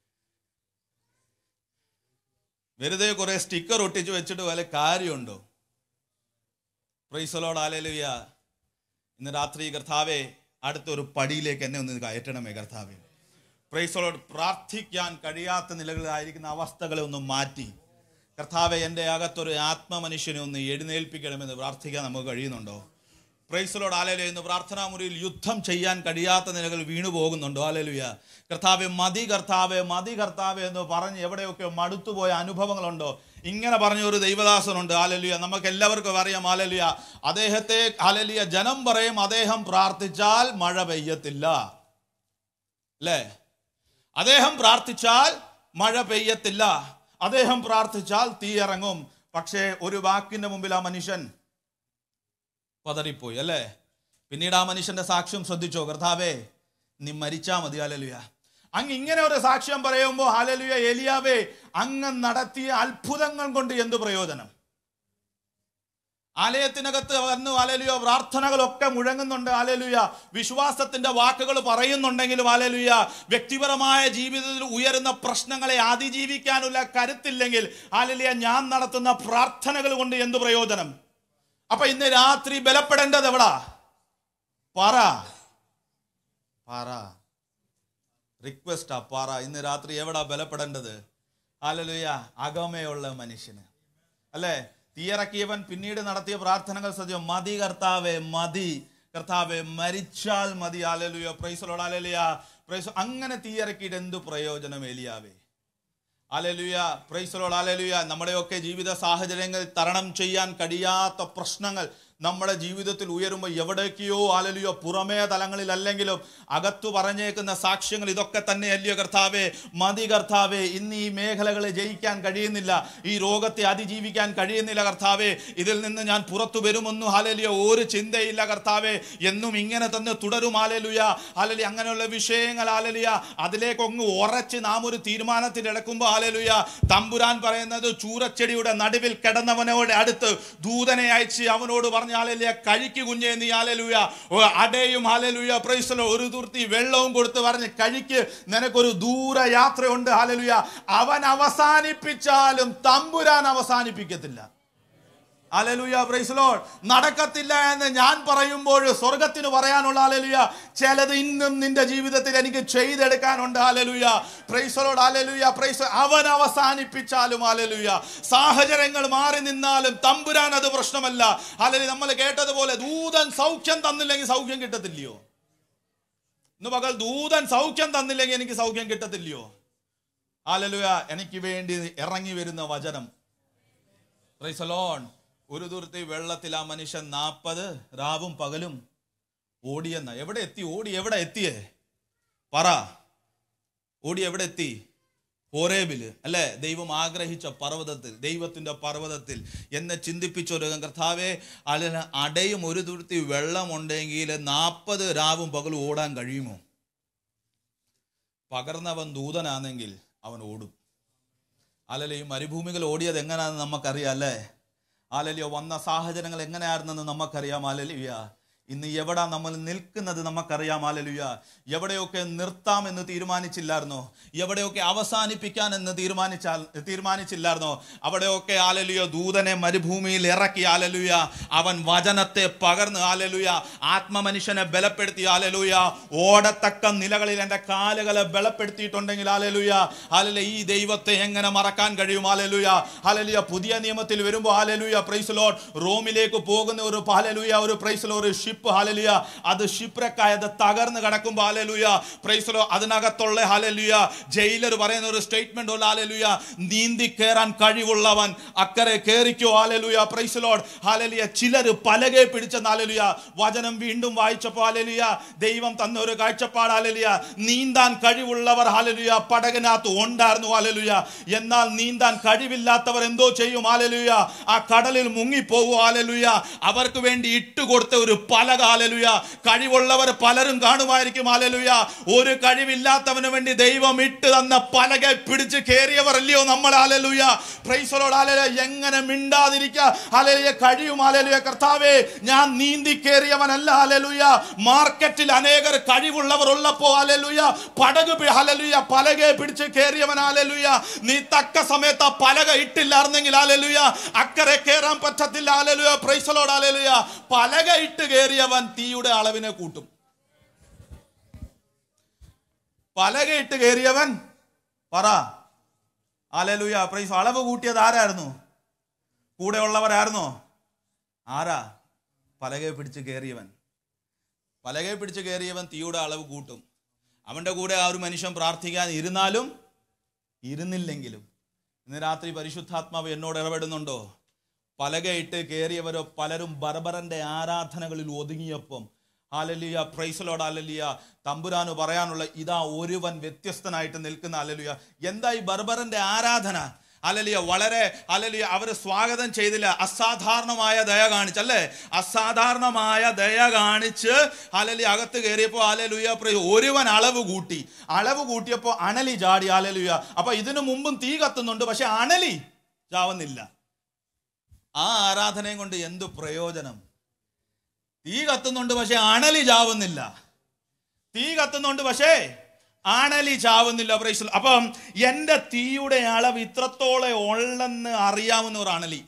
വെറുതെ കുറെ സ്റ്റിക്കർ ഒട്ടിച്ച് വെച്ചിട്ട് വല്ല കാര്യമുണ്ടോ പ്രൈസലോട് ആലലുയ ഇന്ന് രാത്രി കർത്താവെ അടുത്തൊരു പടിയിലേക്ക് എന്നെ ഒന്ന് കയറ്റണമേ കർത്താവെ പ്രൈസലോട് പ്രാർത്ഥിക്കാൻ കഴിയാത്ത നിലകളിലായിരിക്കുന്ന അവസ്ഥകളെ ഒന്ന് മാറ്റി കർത്താവെ എൻ്റെ അകത്തൊരു ആത്മമനുഷ്യനെ ഒന്ന് എഴുന്നേൽപ്പിക്കണമെന്ന് പ്രാർത്ഥിക്കാൻ നമുക്ക് കഴിയുന്നുണ്ടോ പ്രൈസലോട് ആലലുയ ഇന്ന് പ്രാർത്ഥനാ മുറിയിൽ യുദ്ധം ചെയ്യാൻ കഴിയാത്ത നിലകൾ വീണു പോകുന്നുണ്ടോ ആലലുയ കർത്താവെ മതി കർത്താവെ മതി കർത്താവെ എന്ന് പറഞ്ഞ് എവിടെയൊക്കെ മടുത്തുപോയ അനുഭവങ്ങളുണ്ടോ ഇങ്ങനെ പറഞ്ഞ ഒരു ദൈവദാസനുണ്ട് ആലലുയ നമുക്ക് എല്ലാവർക്കും അറിയാം ആലലുയ അദ്ദേഹത്തെ ആലലുയ ജനം പറയും അദ്ദേഹം പ്രാർത്ഥിച്ചാൽ മഴ പെയ്യത്തില്ല അല്ലേ അദ്ദേഹം പ്രാർത്ഥിച്ചാൽ മഴ പെയ്യത്തില്ല അദ്ദേഹം പ്രാർത്ഥിച്ചാൽ തീ ഇറങ്ങും പക്ഷേ ഒരു വാക്കിന്റെ മുമ്പിൽ ആ മനുഷ്യൻ പതറിപ്പോയി അല്ലേ പിന്നീട് ആ മനുഷ്യന്റെ സാക്ഷ്യം ശ്രദ്ധിച്ചോ കർത്താവേ നീ മരിച്ചാ മതി അലലുയ അങ്ങ് ഇങ്ങനെ ഒരു സാക്ഷ്യം പറയുമ്പോൾ ഹാലലുയ എലിയാവേ അങ്ങ് നടത്തിയ അത്ഭുതങ്ങൾ കൊണ്ട് എന്ത് പ്രയോജനം ആലയത്തിനകത്ത് വന്നു ആലലുയ പ്രാർത്ഥനകളൊക്കെ മുഴങ്ങുന്നുണ്ട് ആലലുയ വിശ്വാസത്തിന്റെ വാക്കുകൾ പറയുന്നുണ്ടെങ്കിലും ആലലുയ വ്യക്തിപരമായ ജീവിതത്തിൽ ഉയരുന്ന പ്രശ്നങ്ങളെ അതിജീവിക്കാനുള്ള കരുത്തില്ലെങ്കിൽ ആലലുയ ഞാൻ നടത്തുന്ന പ്രാർത്ഥനകൾ കൊണ്ട് എന്ത് പ്രയോജനം അപ്പൊ ഇന്ന് രാത്രി ബലപ്പെടേണ്ടത് എവിടാ പറ പറ റിക്വസ്റ്റാ പറ ഇന്ന് രാത്രി എവിടാ ബലപ്പെടേണ്ടത് ആലലുയ അകമയുള്ള മനുഷ്യന് അല്ലേ തീയിറക്കിയവൻ പിന്നീട് നടത്തിയ പ്രാർത്ഥനകൾ സത്യം മതി കർത്താവെ മതി കർത്താവെ മരിച്ചാൽ മതി ആലലുയ പ്രൈസലോട് ആലലുയ പ്രൈസ് അങ്ങനെ തീയിറക്കിയിട്ട് എന്ത് പ്രയോജനം എലിയാവേ അലലുയ പ്രൈസലോട് അലലുയ നമ്മുടെയൊക്കെ ജീവിത സാഹചര്യങ്ങൾ തരണം ചെയ്യാൻ കഴിയാത്ത പ്രശ്നങ്ങൾ നമ്മുടെ ജീവിതത്തിൽ ഉയരുമ്പോൾ എവിടേക്കെയോ ആലലിയോ പുറമേ തലങ്ങളിലല്ലെങ്കിലും അകത്തു പറഞ്ഞേക്കുന്ന സാക്ഷ്യങ്ങൾ ഇതൊക്കെ തന്നെയല്ലയോ കർത്താവേ മതി കർത്താവേ ഇന്ന് ഈ മേഖലകളെ ജയിക്കാൻ കഴിയുന്നില്ല ഈ രോഗത്തെ അതിജീവിക്കാൻ കഴിയുന്നില്ല കർത്താവേ ഇതിൽ നിന്ന് ഞാൻ പുറത്തു വരുമൊന്നും ഹാലലിയോ ഒരു ചിന്തയില്ല കർത്താവേ എന്നും ഇങ്ങനെ തന്നെ തുടരും ഹാലലുയ ഹാലലി അങ്ങനെയുള്ള വിഷയങ്ങൾ ഹാലലിയ അതിലേക്കൊങ്ങ് ഉറച്ച് നാം ഒരു തീരുമാനത്തിൽ എടുക്കുമ്പോൾ ഹാലലുയ തമ്പുരാൻ പറയുന്നത് ചൂരച്ചെടിയുടെ നടുവിൽ കിടന്നവനോട് അടുത്ത് ദൂതനെ അയച്ച് അവനോട് പറഞ്ഞ ഹാലലിയ കഴിക്കു കുഞ്ഞേ നീ ഹാലലുയ അടയും ഹാലലുയ പ്രൈസലോ ഒരു തുർത്തി വെള്ളവും കൊടുത്ത് പറഞ്ഞ് കഴിക്ക് നിനക്കൊരു ദൂര യാത്രയുണ്ട് ഹാലലുയ അവൻ അവസാനിപ്പിച്ചാലും തമ്പുരാൻ അവസാനിപ്പിക്കത്തില്ല അലലുയ പ്രൈസ് ലോഡ് നടക്കത്തില്ല എന്ന് ഞാൻ പറയുമ്പോൾ സ്വർഗത്തിന് പറയാനുള്ള അലലുയ ചിലത് ഇന്നും നിന്റെ ജീവിതത്തിൽ എനിക്ക് ചെയ്തെടുക്കാനുണ്ട് hallelujah praise Lord hallelujah praise അവൻ അവസാനിപ്പിച്ചാലും അലലുയ സാഹചര്യങ്ങൾ മാറി നിന്നാലും തമ്പുരാൻ അത് പ്രശ്നമല്ല അലലി നമ്മൾ കേട്ടതുപോലെ ദൂതൻ സൗഖ്യം തന്നില്ലെങ്കിൽ സൗഖ്യം കിട്ടത്തില്ലയോ ഇന്ന് പകൽ ദൂതൻ സൗഖ്യം തന്നില്ലെങ്കിൽ എനിക്ക് സൗഖ്യം കിട്ടത്തില്ലയോ അലലുയ എനിക്ക് വേണ്ടി ഇറങ്ങി വരുന്ന വചനം പ്രൈസലോൺ ഒരു ദൂരത്തെ വെള്ളത്തിൽ ആ മനുഷ്യൻ നാൽപ്പത് രാവും പകലും ഓടിയെന്ന എവിടെ എത്തി ഓടി എവിടെ എത്തിയേ പറ ഓടി എവിടെ എത്തി ഹോറേബില് അല്ലെ ദൈവം ആഗ്രഹിച്ച പർവ്വതത്തിൽ ദൈവത്തിന്റെ പർവ്വതത്തിൽ എന്നെ ചിന്തിപ്പിച്ചൊരു കർത്താവെ അല്ല അടയും ഒരു തുരുത്തി വെള്ളമുണ്ടെങ്കിൽ നാൽപ്പത് രാവും പകലും ഓടാൻ കഴിയുമോ പകർന്നവൻ ദൂതനാണെങ്കിൽ അവൻ ഓടും അല്ലല്ലേ ഈ മരുഭൂമികൾ ഓടിയത് എങ്ങനെയാണെന്ന് നമുക്കറിയാം അല്ലേ ആലലിയോ വന്ന സാഹചര്യങ്ങൾ എങ്ങനെയായിരുന്നെന്ന് നമുക്കറിയാം ആലലിയ ഇന്ന് എവിടെ നമ്മൾ നിൽക്കുന്നത് നമുക്കറിയാം ആലലുയ എവിടെയൊക്കെ നിർത്താമെന്ന് തീരുമാനിച്ചില്ലായിരുന്നോ എവിടെയൊക്കെ അവസാനിപ്പിക്കാൻ എന്ന് തീരുമാനിച്ചാൽ തീരുമാനിച്ചില്ലായിരുന്നോ അവിടെയൊക്കെ ആലലുയ ദൂതനെ മരുഭൂമിയിൽ ഇറക്കി ആലലുയ അവൻ വചനത്തെ പകർന്ന് ആലലുയ ആത്മമനുഷ്യനെ ബലപ്പെടുത്തി ആലലുയ ഓടത്തക്ക നിലകളിൽ എൻ്റെ കാലുകളെ ബലപ്പെടുത്തിയിട്ടുണ്ടെങ്കിൽ ആലലുയ ആലല ഈ ദൈവത്തെ എങ്ങനെ മറക്കാൻ കഴിയും ആലലുയ ആലലുയ പുതിയ നിയമത്തിൽ വരുമ്പോൾ ആലലുയ പ്രൈസ് ലോഡ് റോമിലേക്ക് പോകുന്ന ഒരു ഹാലലുയ ഒരു പ്രൈസ് ഒരു ഷിപ്പ് ഹാലലുയ അത് ഷിപ്രക്കായത് തകർന്ന് കിടക്കുമ്പോൾ ഹാലലുയ പ്രൈസ് ലോ അതിനകത്തുള്ള ഹാലലുയ ജയിലർ പറയുന്ന ഒരു സ്റ്റേറ്റ്മെന്റ് ഉള്ള ഹാലലുയ നീന്തി കയറാൻ കഴിവുള്ളവൻ അക്കരെ കയറിക്കോ ഹാലലുയ പ്രൈസ് ലോഡ് ഹാലലുയ ചിലർ പലകെ പിടിച്ച ഹാലലുയ വചനം വീണ്ടും വായിച്ചപ്പോൾ ഹാലലുയ ദൈവം തന്ന ഒരു കാഴ്ചപ്പാട് ഹാലലുയ നീന്താൻ കഴിവുള്ളവർ ഹാലലുയ പടകിനകത്ത് ഉണ്ടായിരുന്നു ഹാലലുയ എന്നാൽ നീന്താൻ കഴിവില്ലാത്തവർ എന്തോ ചെയ്യും ഹാലലുയ ആ കടലിൽ മുങ്ങിപ്പോകും ഹാലലുയ അവർക്ക് വേണ്ടി ഇട്ടുകൊടുത്ത ഒരു പലക ഹാലലുയ കഴിവുള്ളവർ പലരും കാണുമായിരിക്കും ഹാലലുയ ഒരു കഴിവില്ലാത്തവന് വേണ്ടി ദൈവം ഇട്ട് തന്ന പലക പിടിച്ച് കയറിയവർ അല്ലയോ നമ്മൾ ഹാലലുയ പ്രൈസലോട് ഹാലലുയ എങ്ങനെ മിണ്ടാതിരിക്കുക ഹാലലുയ കഴിയും ഹാലലുയ കർത്താവേ ഞാൻ നീന്തി കയറിയവനല്ല ഹാലലുയ മാർക്കറ്റിൽ അനേകർ കഴിവുള്ളവർ ഉള്ളപ്പോ ഹാലലുയ പടക് പി- ഹാലലുയ പലകെ പിടിച്ച് കയറിയവൻ ഹാലലുയ നീ തക്ക സമയത്ത് ആ പലക ഇട്ടില്ലായിരുന്നെങ്കിൽ ഹാലലുയ അക്കരെ കയറാൻ പറ്റത്തില്ല ഹാലലുയ പ്രൈസലോട് ഹാലലുയ പലക ഇട്ട് കയറിയവൻ തീയുടെ അളവിനെ കൂട്ടും പലക ഇട്ട് കയറിയവൻ പറ ഹാലലുയ പ്രൈസ് അളവ് കൂട്ടിയത് ആരായിരുന്നു കൂടെ ഉള്ളവരായിരുന്നോ ആരാ പലകയെ പിടിച്ച് കയറിയവൻ പലകയെ പിടിച്ച് കയറിയവൻ തീയുടെ അളവ് കൂട്ടും അവൻ്റെ കൂടെ ആ ഒരു മനുഷ്യൻ പ്രാർത്ഥിക്കാൻ ഇരുന്നാലും ഇരുന്നില്ലെങ്കിലും ഇന്ന് രാത്രി പരിശുദ്ധാത്മാവ് എന്നോട് ഇടപെടുന്നുണ്ടോ പലകയിട്ട് കയറിയവരോ പലരും ബർബറന്റെ ആരാധനകളിൽ ഒതുങ്ങിയപ്പം ഹാലലിയ പ്രൈസലോട് അലലിയ തമ്പുരാന് പറയാനുള്ള ഇതാ ഒരുവൻ വ്യത്യസ്തനായിട്ട് നിൽക്കുന്ന അലലിയ എന്താ ഈ ബർബറന്റെ ആരാധന അലലിയ വളരെ അലലിയ അവർ സ്വാഗതം ചെയ്തില്ല അസാധാരണമായ ദയ കാണിച്ചല്ലേ അസാധാരണമായ ദയ കാണിച്ച് അലലി അകത്ത് കയറിയപ്പോൾ അലലുയ ഒരുവൻ അളവ് കൂട്ടി അളവ് കൂട്ടിയപ്പോൾ അണലി ചാടി അലലുയ അപ്പൊ ഇതിനു മുമ്പും തീ കത്തുന്നുണ്ട് പക്ഷെ അണലി ചാവുന്നില്ല ആ ആരാധനയും കൊണ്ട് എന്ത് പ്രയോജനം തീ കത്തുന്നുണ്ട് പക്ഷെ അണലി ചാവുന്നില്ല തീ കത്തുന്നുണ്ട് പക്ഷേ അണലി ചാവുന്നില്ല പ്രൈസ് അപ്പം എൻ്റെ തീയുടെ അളവ് ഇത്രത്തോളം ഉള്ളെന്ന് അറിയാവുന്ന ഒരു അണലി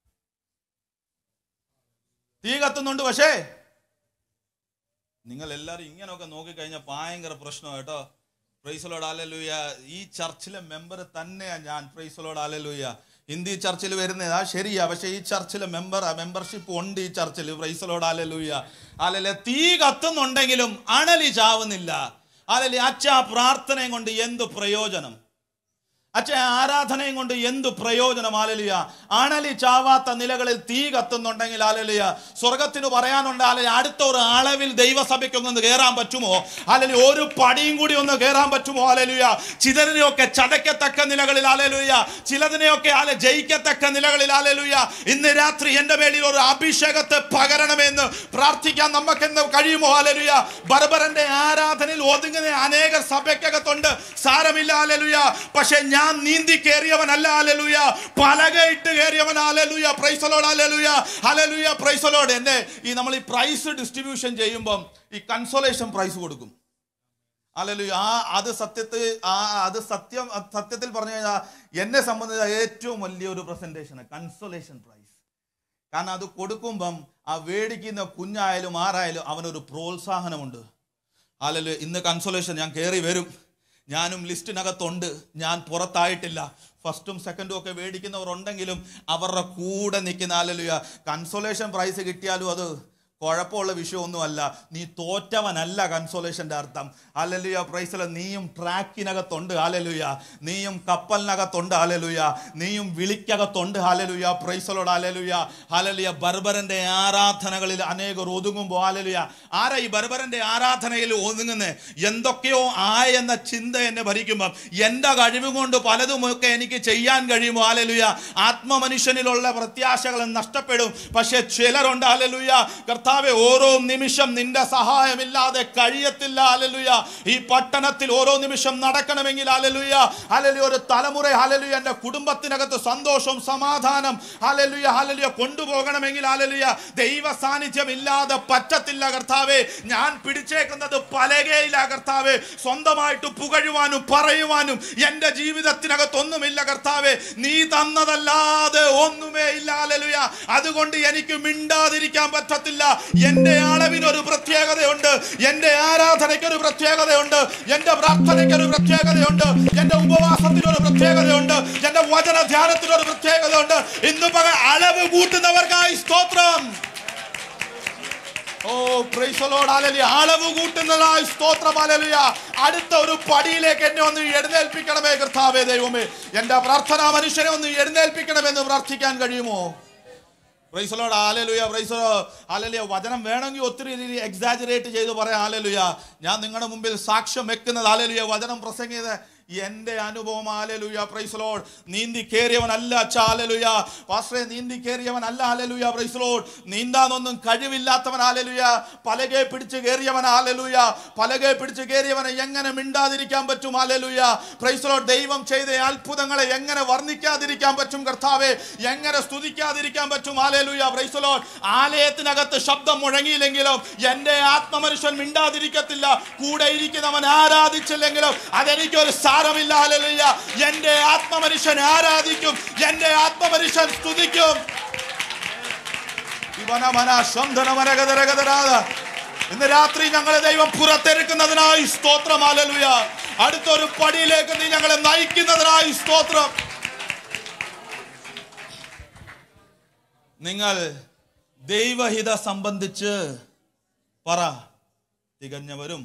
തീ കത്തുന്നുണ്ട് പക്ഷേ നിങ്ങൾ എല്ലാവരും ഇങ്ങനെയൊക്കെ നോക്കിക്കഴിഞ്ഞാൽ ഭയങ്കര പ്രശ്നം കേട്ടോ പ്രൈസലോട് ആലലൂയ ഈ ചർച്ചിലെ മെമ്പർ തന്നെയാ ഞാൻ പ്രൈസലോട് ആലലൂയ ഹിന്ദി ചർച്ചിൽ വരുന്നത് ആ ശരിയാ പക്ഷെ ഈ ചർച്ചിലെ മെമ്പർ മെമ്പർഷിപ്പ് ഉണ്ട് ഈ ചർച്ചിൽ പ്രൈസലോട് ആലലൂയ ആലല്ലേ തീ കത്തുന്നുണ്ടെങ്കിലും അണലി ചാവുന്നില്ല ആലല്ലേ അച്ഛ പ്രാർത്ഥനയും കൊണ്ട് എന്ത് പ്രയോജനം അച്ഛൻ ആരാധനയും കൊണ്ട് എന്ത് പ്രയോജനം ആലലിയ അണലി ചാവാത്ത നിലകളിൽ തീ കത്തുന്നുണ്ടെങ്കിൽ ആലലിയ സ്വർഗത്തിന് പറയാനുണ്ട് ആലലിയ അടുത്ത ഒരു അളവിൽ ദൈവസഭയ്ക്കൊന്ന് കയറാൻ പറ്റുമോ അല്ലെങ്കിൽ ഒരു പടിയും കൂടി ഒന്ന് കയറാൻ പറ്റുമോ ആലലുയ ചിലതിനെയൊക്കെ ചതയ്ക്കത്തക്ക നിലകളിൽ ആലലുയ ചിലതിനെയൊക്കെ ആല ജയിക്കത്തക്ക നിലകളിൽ ആലലുയ ഇന്ന് രാത്രി എൻ്റെ മേലിൽ ഒരു അഭിഷേകത്തെ പകരണമെന്ന് പ്രാർത്ഥിക്കാൻ നമുക്കെന്ന് കഴിയുമോ ആലലുയ ബർബരന്റെ ആരാധനയിൽ ഒതുങ്ങുന്ന അനേക സഭയ്ക്കകത്തുണ്ട് സാരമില്ല ആലലുയ പക്ഷെ ഞാൻ നീന്തി കയറിയവനല്ല ആലലുയ പലകയിട്ട് കയറിയവൻ hallelujah praise the Lord hallelujah hallelujah praise the Lord എന്നെ ഈ നമ്മൾ ഈ പ്രൈസ് ഡിസ്ട്രിബ്യൂഷൻ ചെയ്യുമ്പം ഈ കൺസോലേഷൻ പ്രൈസ് കൊടുക്കും അല്ലല്ലോ ആ അത് സത്യത്തിൽ ആ അത് സത്യം അത് സത്യത്തിൽ പറഞ്ഞു കഴിഞ്ഞാൽ എന്നെ സംബന്ധിച്ച ഏറ്റവും വലിയൊരു പ്രസന്റേഷൻ കൺസോലേഷൻ പ്രൈസ് കാരണം അത് കൊടുക്കുമ്പം ആ വേടിക്കുന്ന കുഞ്ഞായാലും ആരായാലും അവനൊരു പ്രോത്സാഹനമുണ്ട് അല്ലല്ലോ ഇന്ന് കൺസോലേഷൻ ഞാൻ കയറി വരും ഞാനും ലിസ്റ്റിനകത്തുണ്ട് ഞാൻ പുറത്തായിട്ടില്ല ഫസ്റ്റും സെക്കൻഡും ഒക്കെ മേടിക്കുന്നവർ ഉണ്ടെങ്കിലും അവരുടെ കൂടെ നിൽക്കുന്ന അല്ലല്ലോ കൺസോലേഷൻ പ്രൈസ് കിട്ടിയാലും അത് കുഴപ്പമുള്ള വിഷയമൊന്നുമല്ല നീ തോറ്റവനല്ല കൺസോലേഷന്റെ അർത്ഥം അലലുയ പ്രൈസല നീയും ട്രാക്കിനകത്തുണ്ട് അലലുയ നീയും കപ്പലിനകത്തുണ്ട് അലലുയ നീയും വിളിക്കകത്തുണ്ട് അലലുയ പ്രൈസലോട് അലലുയ അലലുയ ബർബരന്റെ ആരാധനകളിൽ അനേകർ ഒതുങ്ങുമ്പോൾ അലലുയ ആരാ ഈ ബർബരന്റെ ആരാധനയിൽ ഒതുങ്ങുന്നത് എന്തൊക്കെയോ ആയ എന്ന ചിന്ത എന്നെ ഭരിക്കുമ്പം എൻ്റെ കഴിവ് കൊണ്ട് പലതുമൊക്കെ എനിക്ക് ചെയ്യാൻ കഴിയുമോ അലലുയ ആത്മമനുഷ്യനിലുള്ള പ്രത്യാശകൾ നഷ്ടപ്പെടും പക്ഷെ ചിലരുണ്ട് അലലുയ കർത്താവെ ഓരോ നിമിഷം നിന്റെ സഹായമില്ലാതെ കഴിയത്തില്ല അലലുയ ഈ പട്ടണത്തിൽ ഓരോ നിമിഷം നടക്കണമെങ്കിൽ അലലുയ അലലുയ ഒരു തലമുറ അലലുയ എൻ്റെ കുടുംബത്തിനകത്ത് സന്തോഷവും സമാധാനം അലലുയ അലലുയ കൊണ്ടുപോകണമെങ്കിൽ അലലുയ ദൈവ സാന്നിധ്യം ഇല്ലാതെ പറ്റത്തില്ല കർത്താവെ ഞാൻ പിടിച്ചേക്കുന്നത് പലകയില്ല കർത്താവെ സ്വന്തമായിട്ട് പുകഴുവാനും പറയുവാനും എൻ്റെ ജീവിതത്തിനകത്ത് ഒന്നുമില്ല കർത്താവെ നീ തന്നതല്ലാതെ ഒന്നുമേ ഇല്ല അലലുയ അതുകൊണ്ട് എനിക്ക് മിണ്ടാതിരിക്കാൻ പറ്റത്തില്ല എൻ്റെ അളവിനൊരു പ്രത്യേകതയുണ്ട് എൻ്റെ ആരാധനയ്ക്ക് ഒരു പ്രത്യേകതയുണ്ട് എൻ്റെ പ്രാർത്ഥനയ്ക്ക് ഒരു പ്രത്യേകതയുണ്ട് എൻ്റെ ഉപവാസത്തിന് ഒരു പ്രത്യേകതയുണ്ട് എൻ്റെ വചന ധ്യാനത്തിന് ഒരു പ്രത്യേകതയുണ്ട് ഇന്ന് പക അളവ് കൂട്ടുന്നവർക്കായി സ്തോത്രം ഓ പ്രൈസലോട് അലലിയ അളവ് കൂട്ടുന്നതായി സ്തോത്രം അലലിയ അടുത്ത ഒരു പടിയിലേക്ക് എന്നെ ഒന്ന് എഴുന്നേൽപ്പിക്കണമേ കർത്താവേ ദൈവമേ എൻ്റെ പ്രാർത്ഥന മനുഷ്യനെ ഒന്ന് എഴുന്നേൽപ്പിക്കണമെന്ന് പ്രാർത്ഥിക്കാൻ കഴിയുമോ പ്രൈസലോട് ആലലുയ പ്രൈസലോ ആലലുയ വചനം വേണമെങ്കിൽ ഒത്തിരി രീതിയിൽ എക്സാജറേറ്റ് ചെയ്ത് പറയാം ആലലുയ ഞാൻ നിങ്ങളുടെ മുമ്പിൽ സാക്ഷ്യം വെക്കുന്നത് ആലലുയ വചനം പ്രസംഗിയത് എൻ്റെ അനുഭവം ആലലുയ പ്രൈസലോഡ് നീന്തി കയറിയവനല്ല ചാലലുയ പാസ്റ്ററെ നീന്തി കയറിയവനല്ല ആലലുയ പ്രൈസലോഡ് നീന്താനൊന്നും കഴിവില്ലാത്തവൻ ആലലുയ പലകെ പിടിച്ച് കയറിയവൻ ആലലുയ പലകെ പിടിച്ച് കയറിയവനെ എങ്ങനെ മിണ്ടാതിരിക്കാൻ പറ്റും ആലലുയ പ്രൈസലോഡ് ദൈവം ചെയ്ത അത്ഭുതങ്ങളെ എങ്ങനെ വർണ്ണിക്കാതിരിക്കാൻ പറ്റും കർത്താവെ എങ്ങനെ സ്തുതിക്കാതിരിക്കാൻ പറ്റും ആലലുയ പ്രൈസലോഡ് ആലയത്തിനകത്ത് ശബ്ദം മുഴങ്ങിയില്ലെങ്കിലും എൻ്റെ ആത്മമനുഷ്യൻ മിണ്ടാതിരിക്കത്തില്ല കൂടെ ഇരിക്കുന്നവൻ ആരാധിച്ചില്ലെങ്കിലും അതെനിക്കൊരു സാരമില്ല ആലലുയ എൻ്റെ ആത്മമനുഷ്യൻ ആരാധിക്കും എൻ്റെ ആത്മമനുഷ്യൻ സ്തുതിക്കും ഇവനമന ശന്ധനമനഗതരഗതരാത ഇന്ന് രാത്രി ഞങ്ങളെ ദൈവം പുറത്തെടുക്കുന്നതിനായി സ്തോത്രം ആലലുയ അടുത്തൊരു പടിയിലേക്ക് നീ ഞങ്ങളെ നയിക്കുന്നതിനായി സ്തോത്രം നിങ്ങൾ ദൈവഹിത സംബന്ധിച്ച് പറ തികഞ്ഞവരും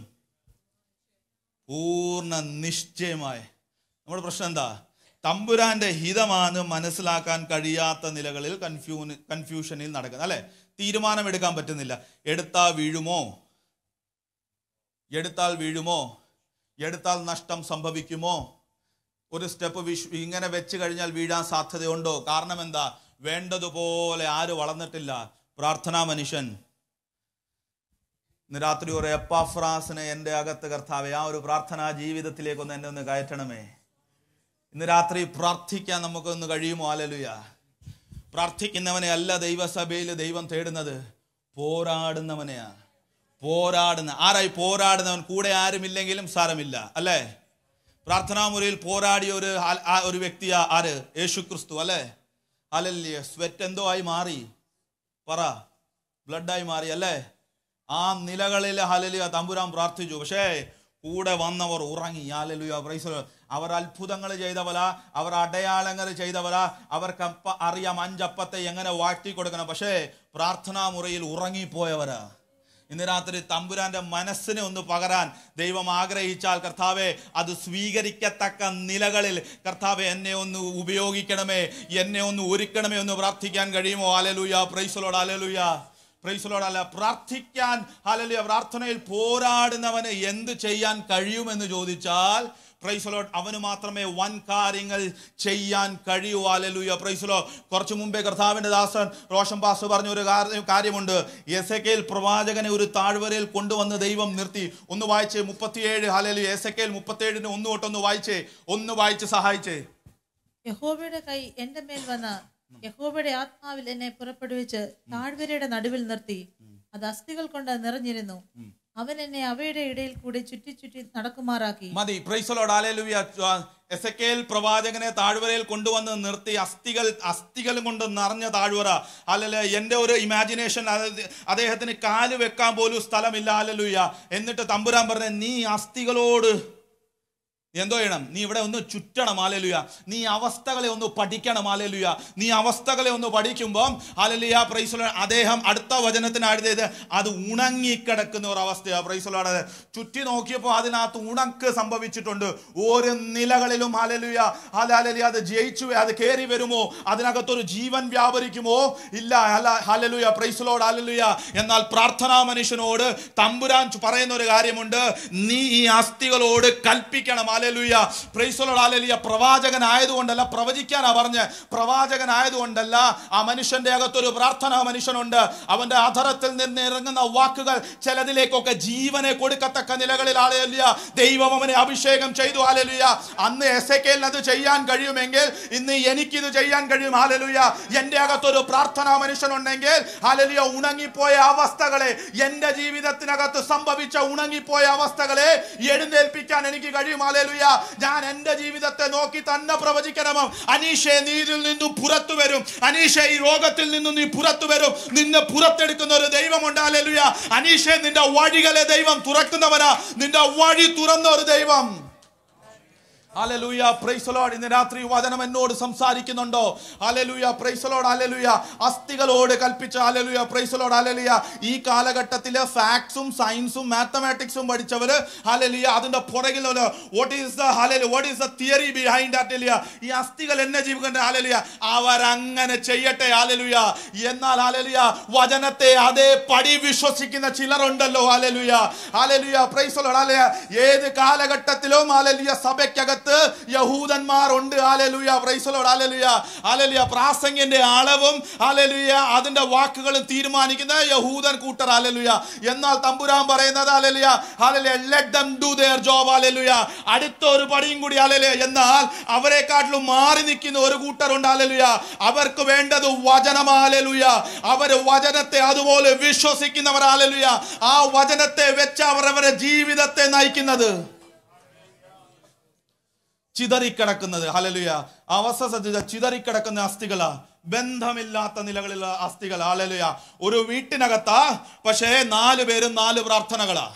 പൂർണ്ണ നിശ്ചയമായ നമ്മുടെ പ്രശ്നം എന്താ തമ്പുരാന്റെ ഹിതമാണ് മനസ്സിലാക്കാൻ കഴിയാത്ത നിലകളിൽ കൺഫ്യൂ കൺഫ്യൂഷനിൽ നടക്കുന്നത് അല്ലെ തീരുമാനമെടുക്കാൻ പറ്റുന്നില്ല എടുത്താൽ വീഴുമോ എടുത്താൽ വീഴുമോ എടുത്താൽ നഷ്ടം സംഭവിക്കുമോ ഒരു സ്റ്റെപ്പ് വിഷ് ഇങ്ങനെ വെച്ച് കഴിഞ്ഞാൽ വീഴാൻ സാധ്യതയുണ്ടോ കാരണം എന്താ വേണ്ടതുപോലെ ആര് വളർന്നിട്ടില്ല പ്രാർത്ഥനാ മനുഷ്യൻ ഇന്ന് രാത്രി ഒരു എപ്പാഫ്രാസിനെ എൻ്റെ അകത്ത് കർത്താവെ ആ ഒരു പ്രാർത്ഥനാ ജീവിതത്തിലേക്ക് ഒന്ന് എന്നെ ഒന്ന് കയറ്റണമേ ഇന്ന് രാത്രി പ്രാർത്ഥിക്കാൻ നമുക്കൊന്ന് കഴിയുമോ ആലലുയ പ്രാർത്ഥിക്കുന്നവനെ അല്ല ദൈവസഭയിൽ ദൈവം തേടുന്നത് പോരാടുന്നവനെയാ പോരാടുന്ന ആരായി പോരാടുന്നവൻ കൂടെ ആരുമില്ലെങ്കിലും സാരമില്ല അല്ലേ പ്രാർത്ഥനാമുറിയിൽ പോരാടിയ ഒരു ആ- ആ ഒരു വ്യക്തിയാ ആര് യേശു ക്രിസ്തു അല്ലേ അല്ലല്ലേ സ്വെറ്റ് എന്തോ ആയി മാറി പറ ബ്ലഡായി മാറി അല്ലേ ആ നിലകളിൽ ഹലലിയ തമ്പുരാൻ പ്രാർത്ഥിച്ചു പക്ഷേ കൂടെ വന്നവർ ഉറങ്ങി ഹാലലുയ പ്രൈസ് അവർ അത്ഭുതങ്ങൾ ചെയ്തവരാ അവർ അടയാളങ്ങൾ ചെയ്തവരാ അവർക്ക് അപ്പ അറിയാം അഞ്ചപ്പത്തെ എങ്ങനെ വാഴ്ത്തി കൊടുക്കണം പക്ഷേ പ്രാർത്ഥനാ മുറിയിൽ ഉറങ്ങിപ്പോയവരാ ഇന്ന് രാത്രി തമ്പുരാന്റെ മനസ്സിനെ ഒന്ന് പകരാൻ ദൈവം ആഗ്രഹിച്ചാൽ കർത്താവെ അത് സ്വീകരിക്കത്തക്ക നിലകളിൽ കർത്താവെ എന്നെ ഒന്ന് ഉപയോഗിക്കണമേ എന്നെ ഒന്ന് ഒരുക്കണമേ എന്ന് പ്രാർത്ഥിക്കാൻ കഴിയുമോ ആലലുയ പ്രൈസലോട് ആലലുയ പ്രൈസലോട് അല്ല പ്രാർത്ഥിക്കാൻ ആലലുയ പ്രാർത്ഥനയിൽ പോരാടുന്നവന് എന്ത് ചെയ്യാൻ കഴിയുമെന്ന് ചോദിച്ചാൽ പ്രൈസലോട്ട് അവന് മാത്രമേ വൻ കാര്യങ്ങൾ ചെയ്യാൻ കഴിയൂ ആലലുയ പ്രൈസലോ കുറച്ചു മുമ്പേ കർത്താവിന്റെ ദാസൻ റോഷൻ പാസ് പറഞ്ഞ ഒരു കാര്യം- കാര്യമുണ്ട് എസക്കേൽ പ്രവാചകനെ ഒരു താഴ്വരയിൽ കൊണ്ടുവന്ന് ദൈവം നിർത്തി ഒന്ന് വായിച്ചേ മുപ്പത്തിയേഴ് ഹാലലു എസക്കേൽ മുപ്പത്തിയേഴിന് ഒന്ന് തൊട്ടൊന്ന് വായിച്ചേ ഒന്ന് വായിച്ച് സഹായിച്ചേ യഹോവയുടെ കൈ എന്റെ മേൽ വന്ന യഹോവയുടെ ആത്മാവിൽ എന്നെ പുറപ്പെടുവിച്ച് താഴ്വരയുടെ നടുവിൽ നിർത്തി അത് അസ്ഥികൾ കൊണ്ട് നിറഞ്ഞിരുന്നു അവൻ എന്നെ അവയുടെ ഇടയിൽ കൂടി ചുറ്റി ചുറ്റി നടക്കുമാറാക്കി മതി പ്രൈസലോട് ആലേലുയ എസക്കേൽ പ്രവാചകനെ താഴ്വരയിൽ കൊണ്ടുവന്ന് നിർത്തി അസ്ഥികൾ അസ്ഥികൾ കൊണ്ട് നിറഞ്ഞ താഴ്വര അല്ലല്ല എൻ്റെ ഒരു ഇമാജിനേഷൻ അദ്ദേഹത്തിന് കാല് വെക്കാൻ പോലും സ്ഥലമില്ല അല്ലലുയ എന്നിട്ട് തമ്പുരാൻ പറഞ്ഞ നീ അസ്ഥികളോട് എന്തോ ചെയ്യണം നീ ഇവിടെ ഒന്ന് ചുറ്റണം ആലലുയ നീ അവസ്ഥകളെ ഒന്ന് പഠിക്കണം ആലലുയ നീ അവസ്ഥകളെ ഒന്ന് പഠിക്കുമ്പം ആലലുയ പ്രൈസലോ അദ്ദേഹം അടുത്ത വചനത്തിന് എഴുതിയത് അത് ഉണങ്ങിക്കിടക്കുന്ന ഒരു അവസ്ഥയാ പ്രൈസലോടെ ചുറ്റി നോക്കിയപ്പോൾ അതിനകത്ത് ഉണക്ക് സംഭവിച്ചിട്ടുണ്ട് ഓരോ നിലകളിലും ആലലുയ ആലാലലിയ അത് ജയിച്ചു അത് കയറി വരുമോ അതിനകത്തൊരു ജീവൻ വ്യാപരിക്കുമോ ഇല്ല അല്ല ഹാലലുയ പ്രൈസലോട് ഹാലലുയ എന്നാൽ പ്രാർത്ഥനാ മനുഷ്യനോട് തമ്പുരാൻ പറയുന്ന ഒരു കാര്യമുണ്ട് നീ ഈ അസ്ഥികളോട് കൽപ്പിക്കണം ഹാലലുയ പ്രൈസലോട് ഹാലലുയ പ്രവാചകനായതുകൊണ്ടല്ല പ്രവചിക്കാനാ പറഞ്ഞ് പ്രവാചകനായതുകൊണ്ടല്ല ആ മനുഷ്യന്റെ അകത്തൊരു പ്രാർത്ഥനാ മനുഷ്യനുണ്ട് അവന്റെ അധരത്തിൽ നിന്ന് ഇറങ്ങുന്ന വാക്കുകൾ ചിലതിലേക്കൊക്കെ ജീവനെ കൊടുക്കത്തക്ക നിലകളിൽ ആലലുയ ദൈവം അവനെ അഭിഷേകം ചെയ്തു ഹാലലുയ അന്ന് എസ് എ അത് ചെയ്യാൻ കഴിയുമെങ്കിൽ ഇന്ന് എനിക്കിത് ചെയ്യാൻ കഴിയും ഹാലലുയ എന്റെ അകത്തൊരു പ്രാർത്ഥനാ മനുഷ്യനുണ്ടെങ്കിൽ ഹാലലുയ ഉണങ്ങിപ്പോയ അവസ്ഥകളെ എന്റെ ജീവിതത്തിനകത്ത് സംഭവിച്ച ഉണങ്ങിപ്പോയ അവസ്ഥകളെ എഴുന്നേൽപ്പിക്കാൻ എനിക്ക് കഴിയും ഹാലലുയ ഞാൻ എന്റെ ജീവിതത്തെ നോക്കി തന്നെ പ്രവചിക്കണം അനീഷെ നീ ഇതിൽ നിന്നും പുറത്തു വരും അനീഷെ ഈ രോഗത്തിൽ നിന്നും നീ പുറത്തു വരും നിന്നെ പുറത്തെടുക്കുന്ന ഒരു ദൈവമുണ്ട് ഹാലലുയ അനീഷെ നിന്റെ വഴികളെ ദൈവം തുറക്കുന്നവനാ നിന്റെ വഴി തുറന്ന ഒരു ദൈവം ഹല്ലേലൂയ പ്രൈസ് ലോർഡ് ഇന്ന് രാത്രി വചനം എന്നോട് സംസാരിക്കുന്നുണ്ടോ ഹല്ലേലൂയ പ്രൈസ് ലോർഡ് ഹല്ലേലൂയ അസ്ഥികളോട് കൽപ്പിച്ച ഹല്ലേലൂയ പ്രൈസ് ലോർഡ് ഹല്ലേലൂയ ഈ കാലഘട്ടത്തിലെ ഫാക്ട്സും സയൻസും മാത്തമാറ്റിക്സും പഠിച്ചവര് ഹല്ലേലൂയ അതിന്റെ പുറകിൽ what is the hallelujah what is the theory behind that hallelujah ഈ അസ്ഥികൾ എന്നെ ജീവിക്കേണ്ട ഹല്ലേലൂയ അവരങ്ങനെ ചെയ്യട്ടെ ഹല്ലേലൂയ എന്നാൽ ഹല്ലേലൂയ വചനത്തെ അതേ പടി വിശ്വസിക്കുന്ന ചിലരുണ്ടല്ലോ hallelujah hallelujah praise Lord hallelujah ഏത് കാലഘട്ടത്തിലും ഹല്ലേലൂയ സഭയ്ക്കകത്ത് യഹൂദന്മാർ ഉണ്ട് ഹാലലുയ പ്രൈസലോട് ഹാലലുയ ഹാലലുയ പ്രാസംഗിന്റെ അളവും ഹാലലുയ അതിന്റെ വാക്കുകളും തീരുമാനിക്കുന്ന യഹൂദൻ കൂട്ടർ ഹാലലുയ എന്നാൽ തമ്പുരാൻ പറയുന്നത് hallelujah hallelujah let them do their job hallelujah അടുത്ത ഒരു പടിയും കൂടി ഹാലലുയ എന്നാൽ അവരെക്കാട്ടിലും മാറി നിൽക്കുന്ന ഒരു കൂട്ടറുണ്ട് ഹാലലുയ അവർക്ക് വേണ്ടത് വചനം ഹാലലുയ അവർ വചനത്തെ അതുപോലെ വിശ്വസിക്കുന്നവർ ഹാലലുയ ആ വചനത്തെ വെച്ച് അവർ അവരുടെ ജീവിതത്തെ നയിക്കുന്നത് ചിതറിക്കിടക്കുന്നത് ഹലലുയ അവസ്ഥ ശ്രദ്ധിച്ച ചിതറിക്കിടക്കുന്ന അസ്ഥികളാ ബന്ധമില്ലാത്ത നിലകളിലുള്ള അസ്ഥികൾ ഹലലുയ ഒരു വീട്ടിനകത്താ പക്ഷേ നാല് പേരും നാല് പ്രാർത്ഥനകളാ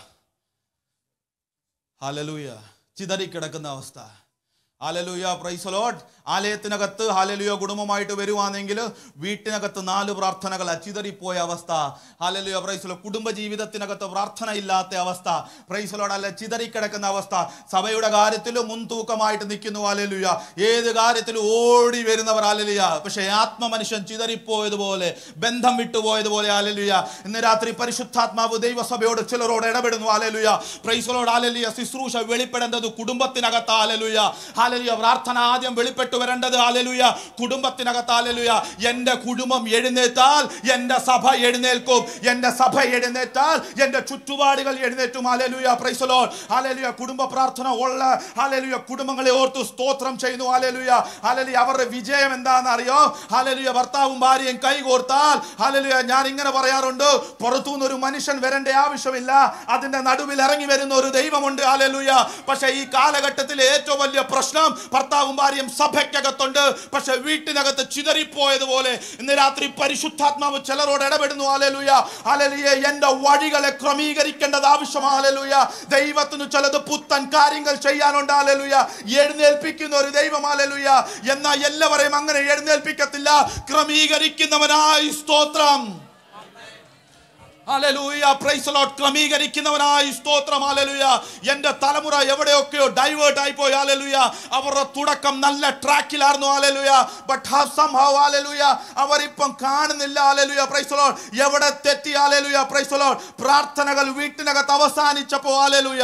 ഹലലുയ ചിതറിക്കിടക്കുന്ന അവസ്ഥ ഹാലലുയ പ്രൈസലോട്ട് ആലയത്തിനകത്ത് ഹാലലുയ കുടുംബമായിട്ട് വരുവാണെങ്കിൽ വീട്ടിനകത്ത് നാല് പ്രാർത്ഥനകൾ ചിതറിപ്പോയ അവസ്ഥ ഹാലലുയ പ്രൈസലോ കുടുംബ ജീവിതത്തിനകത്ത് പ്രാർത്ഥന ഇല്ലാത്ത അവസ്ഥ പ്രൈസലോട് അല്ല ചിതറിക്കിടക്കുന്ന അവസ്ഥ സഭയുടെ കാര്യത്തിൽ മുൻതൂക്കമായിട്ട് നിൽക്കുന്നു ഹാലലുയ ഏത് കാര്യത്തിലും ഓടി വരുന്നവർ ഹാലലുയ പക്ഷേ ആത്മമനുഷ്യൻ ചിതറിപ്പോയതുപോലെ ബന്ധം വിട്ടുപോയതുപോലെ ഹാലലുയ ഇന്ന് രാത്രി പരിശുദ്ധാത്മാവ് ദൈവസഭയോട് ചിലരോട് ഇടപെടുന്നു ഹാലലുയ പ്രൈസലോട് ഹാലലുയ ശുശ്രൂഷ വെളിപ്പെടേണ്ടത് കുടുംബത്തിനകത്ത് ഹാലലുയ ഹാലലുയ പ്രാർത്ഥന ആദ്യം വെളിപ്പെട്ടു വരേണ്ടത് ഹാലലുയ കുടുംബത്തിനകത്ത് ഹാലലുയ എൻ്റെ കുടുംബം എഴുന്നേറ്റാൽ എൻ്റെ സഭ എഴുന്നേൽക്കും എൻ്റെ സഭ എഴുന്നേറ്റാൽ എൻ്റെ ചുറ്റുപാടുകൾ എഴുന്നേറ്റും ഹാലലുയ പ്രൈസലോൾ ഹാലലുയ കുടുംബ പ്രാർത്ഥന ഉള്ള ഹാലലുയ കുടുംബങ്ങളെ ഓർത്ത് സ്തോത്രം ചെയ്യുന്നു ഹാലലുയ ഹാലലുയ അവരുടെ വിജയം എന്താണെന്ന് അറിയോ ഹാലലുയ ഭർത്താവും ഭാര്യയും കൈകോർത്താൽ ഹാലലുയ ഞാൻ ഇങ്ങനെ പറയാറുണ്ട് പുറത്തുനിന്ന് ഒരു മനുഷ്യൻ വരേണ്ട ആവശ്യമില്ല അതിന്റെ നടുവിൽ ഇറങ്ങി വരുന്ന ഒരു ദൈവമുണ്ട് ഹാലലുയ പക്ഷെ ഈ കാലഘട്ടത്തിലെ ഏറ്റവും വലിയ പ്രശ്നം ഭർത്താവും ഭാര്യയും സഭയ്ക്കകത്തുണ്ട് പക്ഷെ വീട്ടിനകത്ത് ചിതറിപ്പോയതുപോലെ ഇന്ന് രാത്രി പരിശുദ്ധാത്മാവ് ചിലരോട് ഇടപെടുന്നു ഹാലലുയ ഹാലലുയ എന്റെ വഴികളെ ക്രമീകരിക്കേണ്ടത് ആവശ്യമാണ് ഹാലലുയ ദൈവത്തിന് ചിലത് പുത്തൻ കാര്യങ്ങൾ ചെയ്യാനുണ്ട് ഹാലലുയ എഴുന്നേൽപ്പിക്കുന്ന ഒരു ദൈവം ഹാലലുയ എന്നാൽ എല്ലാവരെയും അങ്ങനെ എഴുന്നേൽപ്പിക്കത്തില്ല ക്രമീകരിക്കുന്നവനായി സ്തോത്രം ഹല്ലേലൂയ പ്രൈസ് ദി ലോർഡ് ക്രമീകരിക്കുന്നവനായി സ്തോത്രം ഹല്ലേലൂയ എൻ്റെ തലമുറ എവിടെയൊക്കെയോ ഡൈവേർട്ട് ആയി പോയി ഹല്ലേലൂയ അവരുടെ തുടക്കം നല്ല ട്രാക്കിലായിരുന്നു hallelujah but have somehow hallelujah അവർ ഇപ്പം കാണുന്നില്ല ഹല്ലേലൂയ പ്രൈസ് ദി ലോർഡ് എവിടെ തെറ്റി ഹല്ലേലൂയ പ്രൈസ് ദി ലോർഡ് പ്രാർത്ഥനകൾ വീട്ടിനകത്ത് അവസാനിച്ചപ്പോൾ ഹല്ലേലൂയ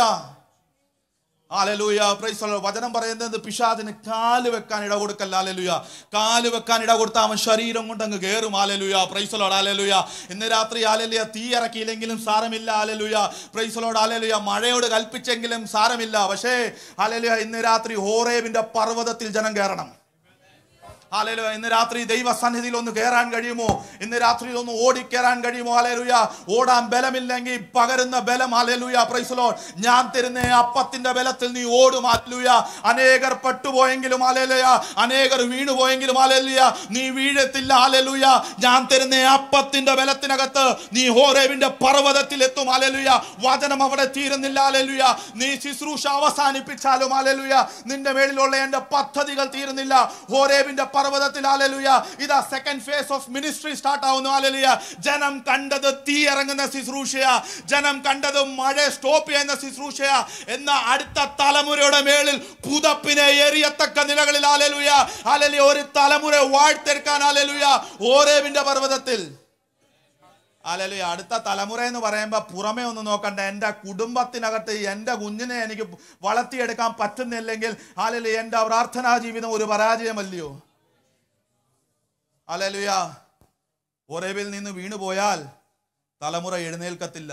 ആലലൂയ പ്രൈസ് വചനം പറയുന്നത് പിശാദിന് കാല് വെക്കാൻ ഇട കൊടുക്കല്ല ആലലുയ കാല് വെക്കാൻ ഇട കൊടുത്ത അവൻ ശരീരം കൊണ്ട് അങ്ങ് കയറും ആലലുയ പ്രൈസലോട് ആലലുയ ഇന്ന് രാത്രി ആലലുയ തീ ഇറക്കിയില്ലെങ്കിലും സാരമില്ല ആലലുയ പ്രൈസലോട് ആലലുയ മഴയോട് കൽപ്പിച്ചെങ്കിലും സാരമില്ല പക്ഷേ ആലലുയ ഇന്ന് രാത്രി ഹോറേബിന്റെ പർവ്വതത്തിൽ ജനം കയറണം ഹാലേലുയ ഇന്ന് രാത്രി ദൈവസന്നിധിയിൽ ഒന്ന് കയറാൻ കഴിയുമോ ഇന്ന് രാത്രി ഒന്ന് ഓടിക്കേറാൻ കഴിയുമോ ഹാലേലുയ ഓടാൻ ബലമില്ലെങ്കിൽ പകരുന്ന ബലം ഹാലേലുയ പ്രൈസലോ ഞാൻ തരുന്ന അപ്പത്തിന്റെ ബലത്തിൽ നീ ഓടും ഹാലേലുയ അനേകർ പെട്ടുപോയെങ്കിലും ഹാലേലുയ അനേകർ വീണുപോയെങ്കിലും ഹാലേലുയ നീ വീഴത്തില്ല ഹാലേലുയ ഞാൻ തരുന്ന അപ്പത്തിന്റെ ബലത്തിനകത്ത് നീ ഹോറേവിന്റെ പർവ്വതത്തിൽ എത്തും ഹാലേലുയ വചനം അവിടെ തീരുന്നില്ല ഹാലേലുയ നീ ശുശ്രൂഷ അവസാനിപ്പിച്ചാലും ഹാലേലുയ നിന്റെ മേളിലുള്ള എന്റെ പദ്ധതികൾ തീരുന്നില്ല ഹോറേവിന്റെ പർവ്വതത്തിൽ ഹാലേലുയ ഇതാ second phase of ministry start ആവുന്നു ഹാലേലുയ ജനം കണ്ടത് തീ ഇറങ്ങുന്ന ശുശ്രൂഷയാ ജനം കണ്ടത് മഴ സ്റ്റോപ്പ് ചെയ്യുന്ന ശുശ്രൂഷയാ എന്ന അടുത്ത തലമുറയുടെ മേളിൽ പുതപ്പിനെ എറിയത്തക്ക നിലകളിൽ ഹാലേലുയ ഹാലേലുയ ഒരു തലമുറ വാഴ്ത്തെടുക്കാൻ ഹാലേലുയ ഹോറേവിന്റെ പർവ്വതത്തിൽ അല്ലല്ലോ അടുത്ത തലമുറ എന്ന് പറയുമ്പോൾ പുറമേ ഒന്ന് നോക്കണ്ട എൻ്റെ കുടുംബത്തിനകത്ത് എൻ്റെ കുഞ്ഞിനെ എനിക്ക് വളർത്തിയെടുക്കാൻ പറ്റുന്നില്ലെങ്കിൽ അല്ലല്ലോ എൻ്റെ പ്രാർത്ഥനാ ജീവിതം ഒരു പരാജയമല്ലയോ അല്ലലുയ ഒരേവിൽ നിന്ന് വീണുപോയാൽ തലമുറ എഴുന്നേൽക്കത്തില്ല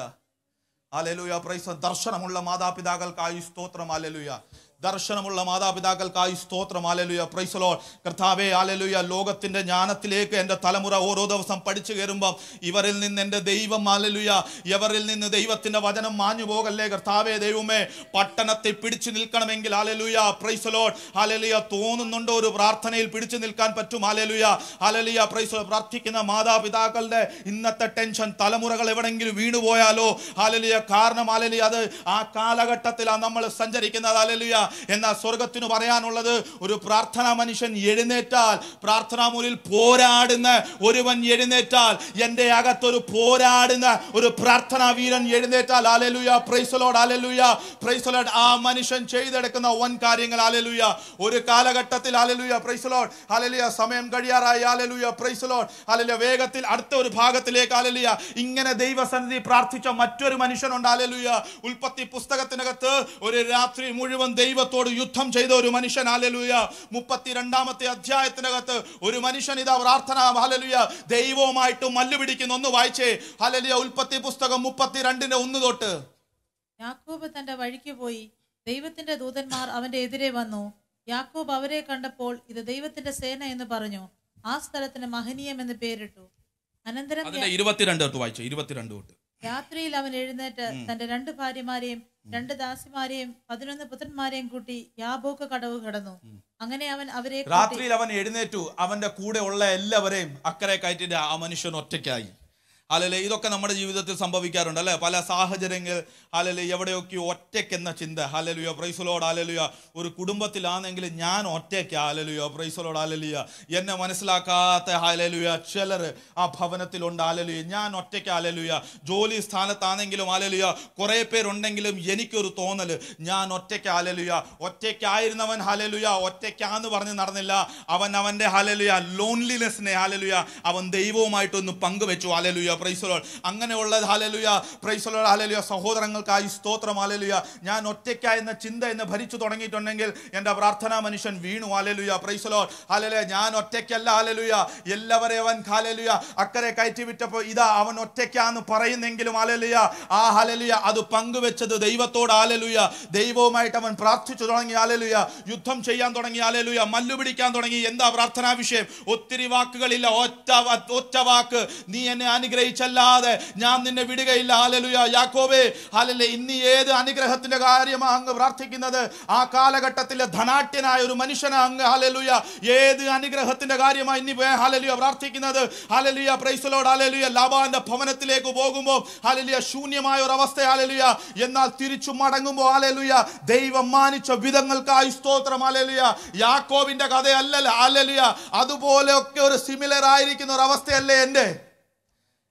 അലലുയ പ്രൈസ് ദർശനമുള്ള മാതാപിതാക്കൾക്കായി സ്തോത്രം അലലുയ ദർശനമുള്ള മാതാപിതാക്കൾക്കായി സ്തോത്രം ആലലുയ പ്രൈസലോ കർത്താവേ ആലലുയ ലോകത്തിന്റെ ജ്ഞാനത്തിലേക്ക് എൻ്റെ തലമുറ ഓരോ ദിവസം പഠിച്ചു കയറുമ്പം ഇവരിൽ നിന്ന് എൻ്റെ ദൈവം ആലലുയ ഇവരിൽ നിന്ന് ദൈവത്തിന്റെ വചനം മാഞ്ഞു പോകല്ലേ കർത്താവേ ദൈവമേ പട്ടണത്തെ പിടിച്ചു നിൽക്കണമെങ്കിൽ ആലലുയ പ്രൈസലോ ആലലുയ തോന്നുന്നുണ്ടോ ഒരു പ്രാർത്ഥനയിൽ പിടിച്ചു നിൽക്കാൻ പറ്റും ആലലുയ ആലലുയ പ്രൈസലോ പ്രാർത്ഥിക്കുന്ന മാതാപിതാക്കളുടെ ഇന്നത്തെ ടെൻഷൻ തലമുറകൾ എവിടെങ്കിലും വീണുപോയാലോ ആലലുയ കാരണം ആലലുയ അത് ആ കാലഘട്ടത്തിലാണ് നമ്മൾ സഞ്ചരിക്കുന്നത് ആലലുയ എന്നാൽ സ്വർഗത്തിന് പറയാനുള്ളത് ഒരു പ്രാർത്ഥനാ മനുഷ്യൻ എഴുന്നേറ്റാൽ പ്രാർത്ഥനാ മുറിയിൽ പോരാടുന്ന ഒരുവൻ എഴുന്നേറ്റാൽ എൻ്റെ അകത്തൊരു പോരാടുന്ന ഒരു പ്രാർത്ഥനാ വീരൻ എഴുന്നേറ്റാൽ ആലലുയ പ്രൈസലോഡ് ആലലുയ പ്രൈസലോഡ് ആ മനുഷ്യൻ ചെയ്തെടുക്കുന്ന വൻ കാര്യങ്ങൾ ആലലുയ ഒരു കാലഘട്ടത്തിൽ ആലലുയ പ്രൈസലോഡ് ആലലുയ സമയം കഴിയാറായി ആലലുയ പ്രൈസലോഡ് ആലലുയ വേഗത്തിൽ അടുത്ത ഒരു ഭാഗത്തിലേക്ക് ആലലുയ ഇങ്ങനെ ദൈവസന്നിധി പ്രാർത്ഥിച്ച മറ്റൊരു മനുഷ്യനുണ്ട് ആലലുയ ഉൽപ്പത്തി പുസ്തകത്തിനകത്ത് ഒരു രാത്രി മുഴുവൻ ദൈവത്തോട് യുദ്ധം ചെയ്ത ഒരു മനുഷ്യൻ ആലലുയ മുപ്പത്തിരണ്ടാമത്തെ അധ്യായത്തിനകത്ത് ഒരു മനുഷ്യൻ ഇതാ പ്രാർത്ഥന ഹാലലുയ ദൈവവുമായിട്ട് മല്ലുപിടിക്കുന്നു ഒന്ന് വായിച്ചേ ഹാലലുയ ഉൽപ്പത്തി പുസ്തകം മുപ്പത്തിരണ്ടിന്റെ ഒന്ന് തൊട്ട് യാക്കോബ് തന്റെ വഴിക്ക് പോയി ദൈവത്തിന്റെ ദൂതന്മാർ അവന്റെ എതിരെ വന്നു യാക്കോബ് അവരെ കണ്ടപ്പോൾ ഇത് ദൈവത്തിന്റെ സേന എന്ന് പറഞ്ഞു ആ സ്ഥലത്തിന് മഹനീയം എന്ന് പേരിട്ടു അനന്തരം അതിന്റെ ഇരുപത്തിരണ്ട് തൊട്ട് വായിച്ചു ഇരുപത്തിരണ്ട് തൊട്ട് രാത്രിയിൽ അവൻ എഴുന്നേറ്റ് തന്റെ രണ്ട് ഭാര്യമാരെയും രണ്ട് ദാസിമാരെയും പതിനൊന്ന് പുത്രന്മാരെയും കൂട്ടി യാബോക്ക് കടവ് കടന്നു അങ്ങനെ അവൻ അവരെ കൂട്ടി രാത്രിയിൽ അവൻ എഴുന്നേറ്റു അവന്റെ കൂടെ ഉള്ള എല്ലാവരെയും അക്കരെ കയറ്റിട്ട് ആ മനുഷ്യൻ ഒറ്റയ്ക്കായി അല്ലല്ലേ ഇതൊക്കെ നമ്മുടെ ജീവിതത്തിൽ സംഭവിക്കാറുണ്ട് അല്ലെ പല സാഹചര്യങ്ങൾ അല്ലല്ലേ എവിടെയൊക്കെ ഒറ്റയ്ക്കെന്ന ചിന്ത ഹലലുയ പ്രൈസലോട് അലലുയ ഒരു കുടുംബത്തിലാണെങ്കിൽ ഞാൻ ഒറ്റയ്ക്ക് അലലുയ പ്രൈസലോട് അലലുയ എന്നെ മനസ്സിലാക്കാത്ത അലലുയ ചിലർ ആ ഭവനത്തിലുണ്ട് അലലുയ ഞാൻ ഒറ്റയ്ക്ക് അലലുയ ജോലി സ്ഥാനത്താണെങ്കിലും അലലുയ കുറേ പേരുണ്ടെങ്കിലും എനിക്കൊരു തോന്നൽ ഞാൻ ഒറ്റയ്ക്ക് അലലുയ ഒറ്റയ്ക്കായിരുന്നവൻ ഹലലുയ ഒറ്റയ്ക്കാന്ന് പറഞ്ഞ് നടന്നില്ല അവൻ അവൻ്റെ ഹലലുയ ലോൺലിനെസ്സിനെ ഹലലുയ അവൻ ദൈവവുമായിട്ടൊന്ന് പങ്കുവെച്ചു ഹലലുയ പ്രൈസലോൾ അങ്ങനെയുള്ള ഹലലുയ പ്രൈസലോൾ ഹലലുയ സഹോദരങ്ങൾക്കായി സ്തോത്രം ഹലലുയ ഞാൻ ഒറ്റയ്ക്കായെന്ന ചിന്ത എന്ന് ഭരിച്ചു തുടങ്ങിയിട്ടുണ്ടെങ്കിൽ എൻ്റെ പ്രാർത്ഥനാ മനുഷ്യൻ വീണു ഹലലുയ പ്രൈസലോൾ ഹലലുയ ഞാൻ ഒറ്റയ്ക്കല്ല ഹലലുയ എല്ലാവരെയും അവൻ ഹലലുയ അക്കരെ കയറ്റി വിട്ടപ്പോൾ ഇതാ അവൻ ഒറ്റയ്ക്കാന്ന് പറയുന്നെങ്കിലും ഹലലുയ ആ ഹലലുയ അത് പങ്കുവെച്ചത് ദൈവത്തോട് ഹലലുയ ദൈവവുമായിട്ട് അവൻ പ്രാർത്ഥിച്ചു തുടങ്ങി ഹലലുയ യുദ്ധം ചെയ്യാൻ തുടങ്ങി ഹലലുയ മല്ലു പിടിക്കാൻ തുടങ്ങി എന്താ പ്രാർത്ഥനാ വിഷയം ഒത്തിരി വാക്കുകളില്ല ഒറ്റ വ- ഒറ്റ വാക്ക് നീ എന്നെ അനുഗ്രഹിച്ചല്ലാതെ ഞാൻ നിന്നെ വിടുകയില്ല ഹാലലുയ യാക്കോബേ ഹാലല്ലേ ഇനി ഏത് അനുഗ്രഹത്തിന്റെ കാര്യമാ അങ്ങ് പ്രാർത്ഥിക്കുന്നത് ആ കാലഘട്ടത്തിലെ ധനാട്യനായ ഒരു മനുഷ്യനാ അങ്ങ് ഹാലലുയ ഏത് അനുഗ്രഹത്തിന്റെ കാര്യമാ ഇനി വേ- ഹാലലുയ പ്രാർത്ഥിക്കുന്നത് ഹാലലുയ പ്രൈസലോട് ഹാലലുയ ലാബാന്റെ ഭവനത്തിലേക്ക് പോകുമ്പോൾ ഹാലലുയ ശൂന്യമായ ഒരു അവസ്ഥ ഹാലലുയ എന്നാൽ തിരിച്ചു മടങ്ങുമ്പോൾ ഹാലലുയ ദൈവം മാനിച്ച വിധങ്ങൾക്കായി സ്തോത്രം ഹാലലുയ യാക്കോവിന്റെ കഥയല്ലല്ല ഹാലലുയ അതുപോലെയൊക്കെ ഒരു സിമിലർ ആയിരിക്കുന്ന ഒരു അവസ്ഥയല്ലേ എൻ്റെ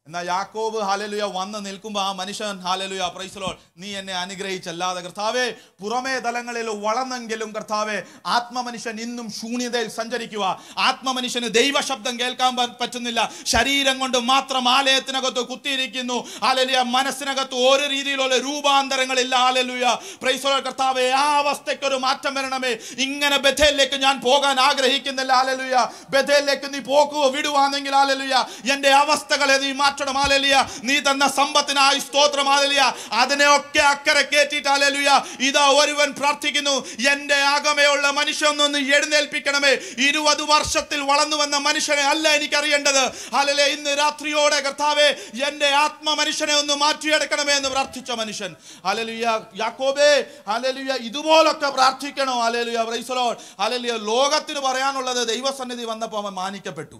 എന്നാൽ യാക്കോബ് ഹാലലുയ വന്ന് നിൽക്കുമ്പോൾ ആ മനുഷ്യൻ ഹാലലുയ പ്രൈസലോ നീ എന്നെ അനുഗ്രഹിച്ചല്ലാതെ കർത്താവേ പുറമേ തലങ്ങളിൽ വളർന്നെങ്കിലും കർത്താവേ ആത്മമനുഷ്യൻ ഇന്നും ശൂന്യതയിൽ സഞ്ചരിക്കുക ആത്മമനുഷ്യന് ദൈവശബ്ദം കേൾക്കാൻ പ- പറ്റുന്നില്ല ശരീരം കൊണ്ട് മാത്രം ആലയത്തിനകത്ത് കുത്തിയിരിക്കുന്നു ഹാലലുയ മനസ്സിനകത്ത് ഒരു രീതിയിലുള്ള രൂപാന്തരങ്ങളില്ല ഹാലലുയ പ്രൈസലോ കർത്താവേ ആ അവസ്ഥയ്ക്ക് ഒരു മാറ്റം വരണമേ ഇങ്ങനെ ബഥേലിലേക്ക് ഞാൻ പോകാൻ ആഗ്രഹിക്കുന്നില്ല ഹാലലുയ ബഥേലിലേക്ക് നീ പോകുക വിടുവാണെങ്കിൽ ഹാലലുയ എന്റെ അവസ്ഥകളെ നീ മാറ്റണം ഹാലലുയ നീ തന്ന സമ്പത്തിനായി സ്തോത്രം ഹാലലുയ അതിനെയൊക്കെ അക്കരെ കയറ്റിയിട്ട് ഹാലലുയ ഇതാ ഒരുവൻ പ്രാർത്ഥിക്കുന്നു എന്റെ ആകമയുള്ള മനുഷ്യനൊന്ന് എഴുന്നേൽപ്പിക്കണമേ ഇരുപത് വർഷത്തിൽ വളർന്നു വന്ന മനുഷ്യനെ അല്ല എനിക്ക് അറിയേണ്ടത് ഹാലലെ ഇന്ന് രാത്രിയോടെ കർത്താവേ എന്റെ ആത്മ മനുഷ്യനെ ഒന്ന് മാറ്റിയെടുക്കണമേ എന്ന് പ്രാർത്ഥിച്ച മനുഷ്യൻ ഹാലലുയ യാക്കോബേ ഹാലലുയ ഇതുപോലൊക്കെ പ്രാർത്ഥിക്കണോ ഹാലലുയ പ്രൈസലോ ഹാലലുയ ലോകത്തിന് പറയാനുള്ളത് ദൈവസന്നിധി വന്നപ്പോൾ അവൻ മാനിക്കപ്പെട്ടു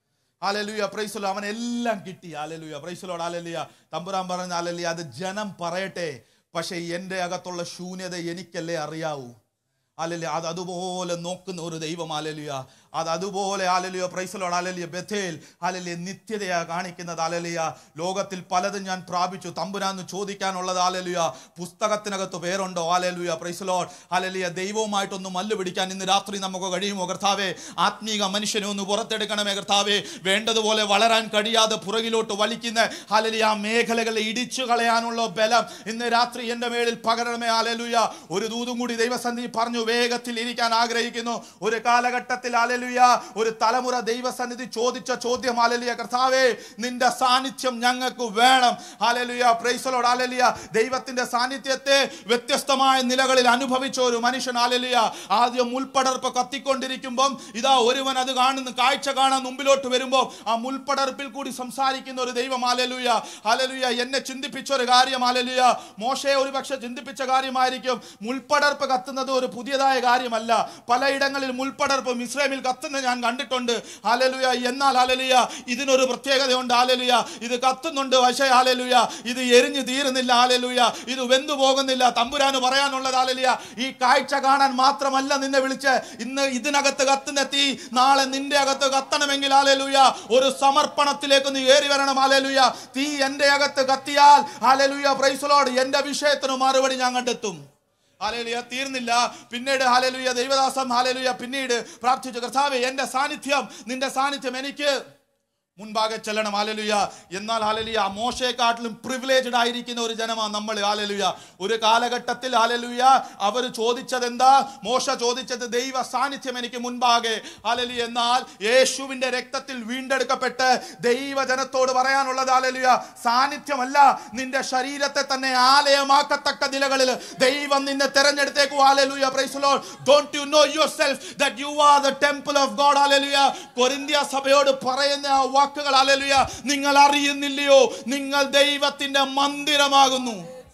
ഹാലലുയ പ്രൈസലോ അവൻ എല്ലാം കിട്ടി ഹാലലുയ പ്രൈസലോട് ഹാലലുയ തമ്പുരാൻ പറഞ്ഞ ഹാലലുയ അത് ജനം പറയട്ടെ പക്ഷേ എൻ്റെ അകത്തുള്ള ശൂന്യത എനിക്കല്ലേ അറിയാവൂ അല്ലല്ലേ അത് അതുപോലെ നോക്കുന്ന ഒരു ദൈവം ആലലിയ അത് അതുപോലെ ആലലിയ പ്രൈസലോട് ആലലിയ ബഥേൽ ആലലിയ നിത്യതയാ കാണിക്കുന്നത് ആലലിയ ലോകത്തിൽ പലതും ഞാൻ പ്രാപിച്ചു തമ്പുരാന്ന് ചോദിക്കാനുള്ളത് ആലലിയ പുസ്തകത്തിനകത്ത് പേരുണ്ടോ ആലലുയ പ്രൈസലോട് ആലലിയ ദൈവവുമായിട്ടൊന്ന് മല്ല് പിടിക്കാൻ ഇന്ന് രാത്രി നമുക്ക് കഴിയുമോ കർത്താവേ ആത്മീക മനുഷ്യനെ ഒന്ന് പുറത്തെടുക്കണമേ കർത്താവേ വേണ്ടതുപോലെ വളരാൻ കഴിയാതെ പുറകിലോട്ട് വലിക്കുന്ന ആലലിയ ആ മേഖലകളെ ഇടിച്ചു കളയാനുള്ള ബലം ഇന്ന് രാത്രി എൻ്റെ മേളിൽ പകരണമേ ആലലുയ ഒരു ദൂതും കൂടി ദൈവസന്നിധി പറഞ്ഞു വേഗത്തിൽ ഇരിക്കാൻ ആഗ്രഹിക്കുന്നു ഒരു കാലഘട്ടത്തിൽ ആലലുയ ഒരു തലമുറ ദൈവസന്നിധി ചോദിച്ച ചോദ്യം ആലലിയ കർത്താവേ നിന്റെ സാന്നിധ്യം ഞങ്ങൾക്ക് വേണം ആലലുയ പ്രൈസലോട് ആലലിയ ദൈവത്തിന്റെ സാന്നിധ്യത്തെ വ്യത്യസ്തമായ നിലകളിൽ അനുഭവിച്ച ഒരു മനുഷ്യൻ ആലലിയ ആദ്യം മുൾപ്പടർപ്പ് കത്തിക്കൊണ്ടിരിക്കുമ്പം ഇതാ ഒരുവൻ അത് കാണുന്ന കാഴ്ച കാണാൻ മുമ്പിലോട്ട് വരുമ്പോൾ ആ മുൾപ്പടർപ്പിൽ കൂടി സംസാരിക്കുന്ന ഒരു ദൈവം ആലലുയ ആലലുയ എന്നെ ചിന്തിപ്പിച്ച ഒരു കാര്യം ആലലുയ മോശയെ ഒരു പക്ഷെ ചിന്തിപ്പിച്ച കാര്യമായിരിക്കും മുൾപ്പടർപ്പ് കത്തുന്നത് ഒരു പുതിയതായ കാര്യമല്ല പലയിടങ്ങളിൽ മുൾപ്പടർപ്പ് മിശ്രമിൽ കത്തുന്നത് ഞാൻ കണ്ടിട്ടുണ്ട് ആലലുയ എന്നാൽ ആലലുയ ഇതിനൊരു പ്രത്യേകതയുണ്ട് ആലലുയ ഇത് കത്തുന്നുണ്ട് പക്ഷേ ആലലുയ ഇത് എരിഞ്ഞു തീരുന്നില്ല ആലലുയ ഇത് വെന്തു പോകുന്നില്ല തമ്പുരാന് പറയാനുള്ളത് ആലലുയ ഈ കാഴ്ച കാണാൻ മാത്രമല്ല നിന്നെ വിളിച്ച് ഇന്ന് ഇതിനകത്ത് കത്തുന്ന തീ നാളെ നിന്റെ അകത്ത് കത്തണമെങ്കിൽ ആലലുയ ഒരു സമർപ്പണത്തിലേക്ക് നീ ഏറി വരണം ആലലുയ തീ എന്റെ അകത്ത് കത്തിയാൽ ആലലുയ പ്രൈസലോട് എന്റെ വിഷയത്തിന് മറുപടി ഞാൻ കണ്ടെത്തും ഹാലേലുയ തീർന്നില്ല പിന്നീട് ഹാലേലുയ ദൈവദാസം ഹാലേലുയ പിന്നീട് പ്രാർത്ഥിച്ചു കർത്താവേ എന്റെ സാന്നിധ്യം നിന്റെ സാന്നിധ്യം എനിക്ക് മുൻപാകെ ചെല്ലണം ഹാലലുയ എന്നാൽ ഹാലലുയ മോശയെക്കാട്ടിലും പ്രിവിലേജ്ഡ് ആയിരിക്കുന്ന ഒരു ജനമാണ് നമ്മൾ ഹാലലുയ ഒരു കാലഘട്ടത്തിൽ ഹാലലുയ അവർ ചോദിച്ചത് എന്താ മോശ ചോദിച്ചത് ദൈവ സാന്നിധ്യം എനിക്ക് മുൻപാകെ ഹാലലുയ എന്നാൽ യേശുവിന്റെ രക്തത്തിൽ വീണ്ടെടുക്കപ്പെട്ട് ദൈവജനത്തോട് പറയാനുള്ളത് ഹാലലുയ സാന്നിധ്യമല്ല നിന്റെ ശരീരത്തെ തന്നെ ആലയമാക്കത്തക്ക നിലകളിൽ ദൈവം നിന്നെ തെരഞ്ഞെടുത്തേക്കു hallelujah praise Lord don't you know yourself that you are the temple of God hallelujah കൊരിന്ത്യ സഭയോട് പറയുന്ന ആ വാക്കുകൾ ഹാലലുയ നിങ്ങൾ അറിയുന്നില്ലയോ നിങ്ങൾ ദൈവത്തിന്റെ മന്ദിരമാകുന്നു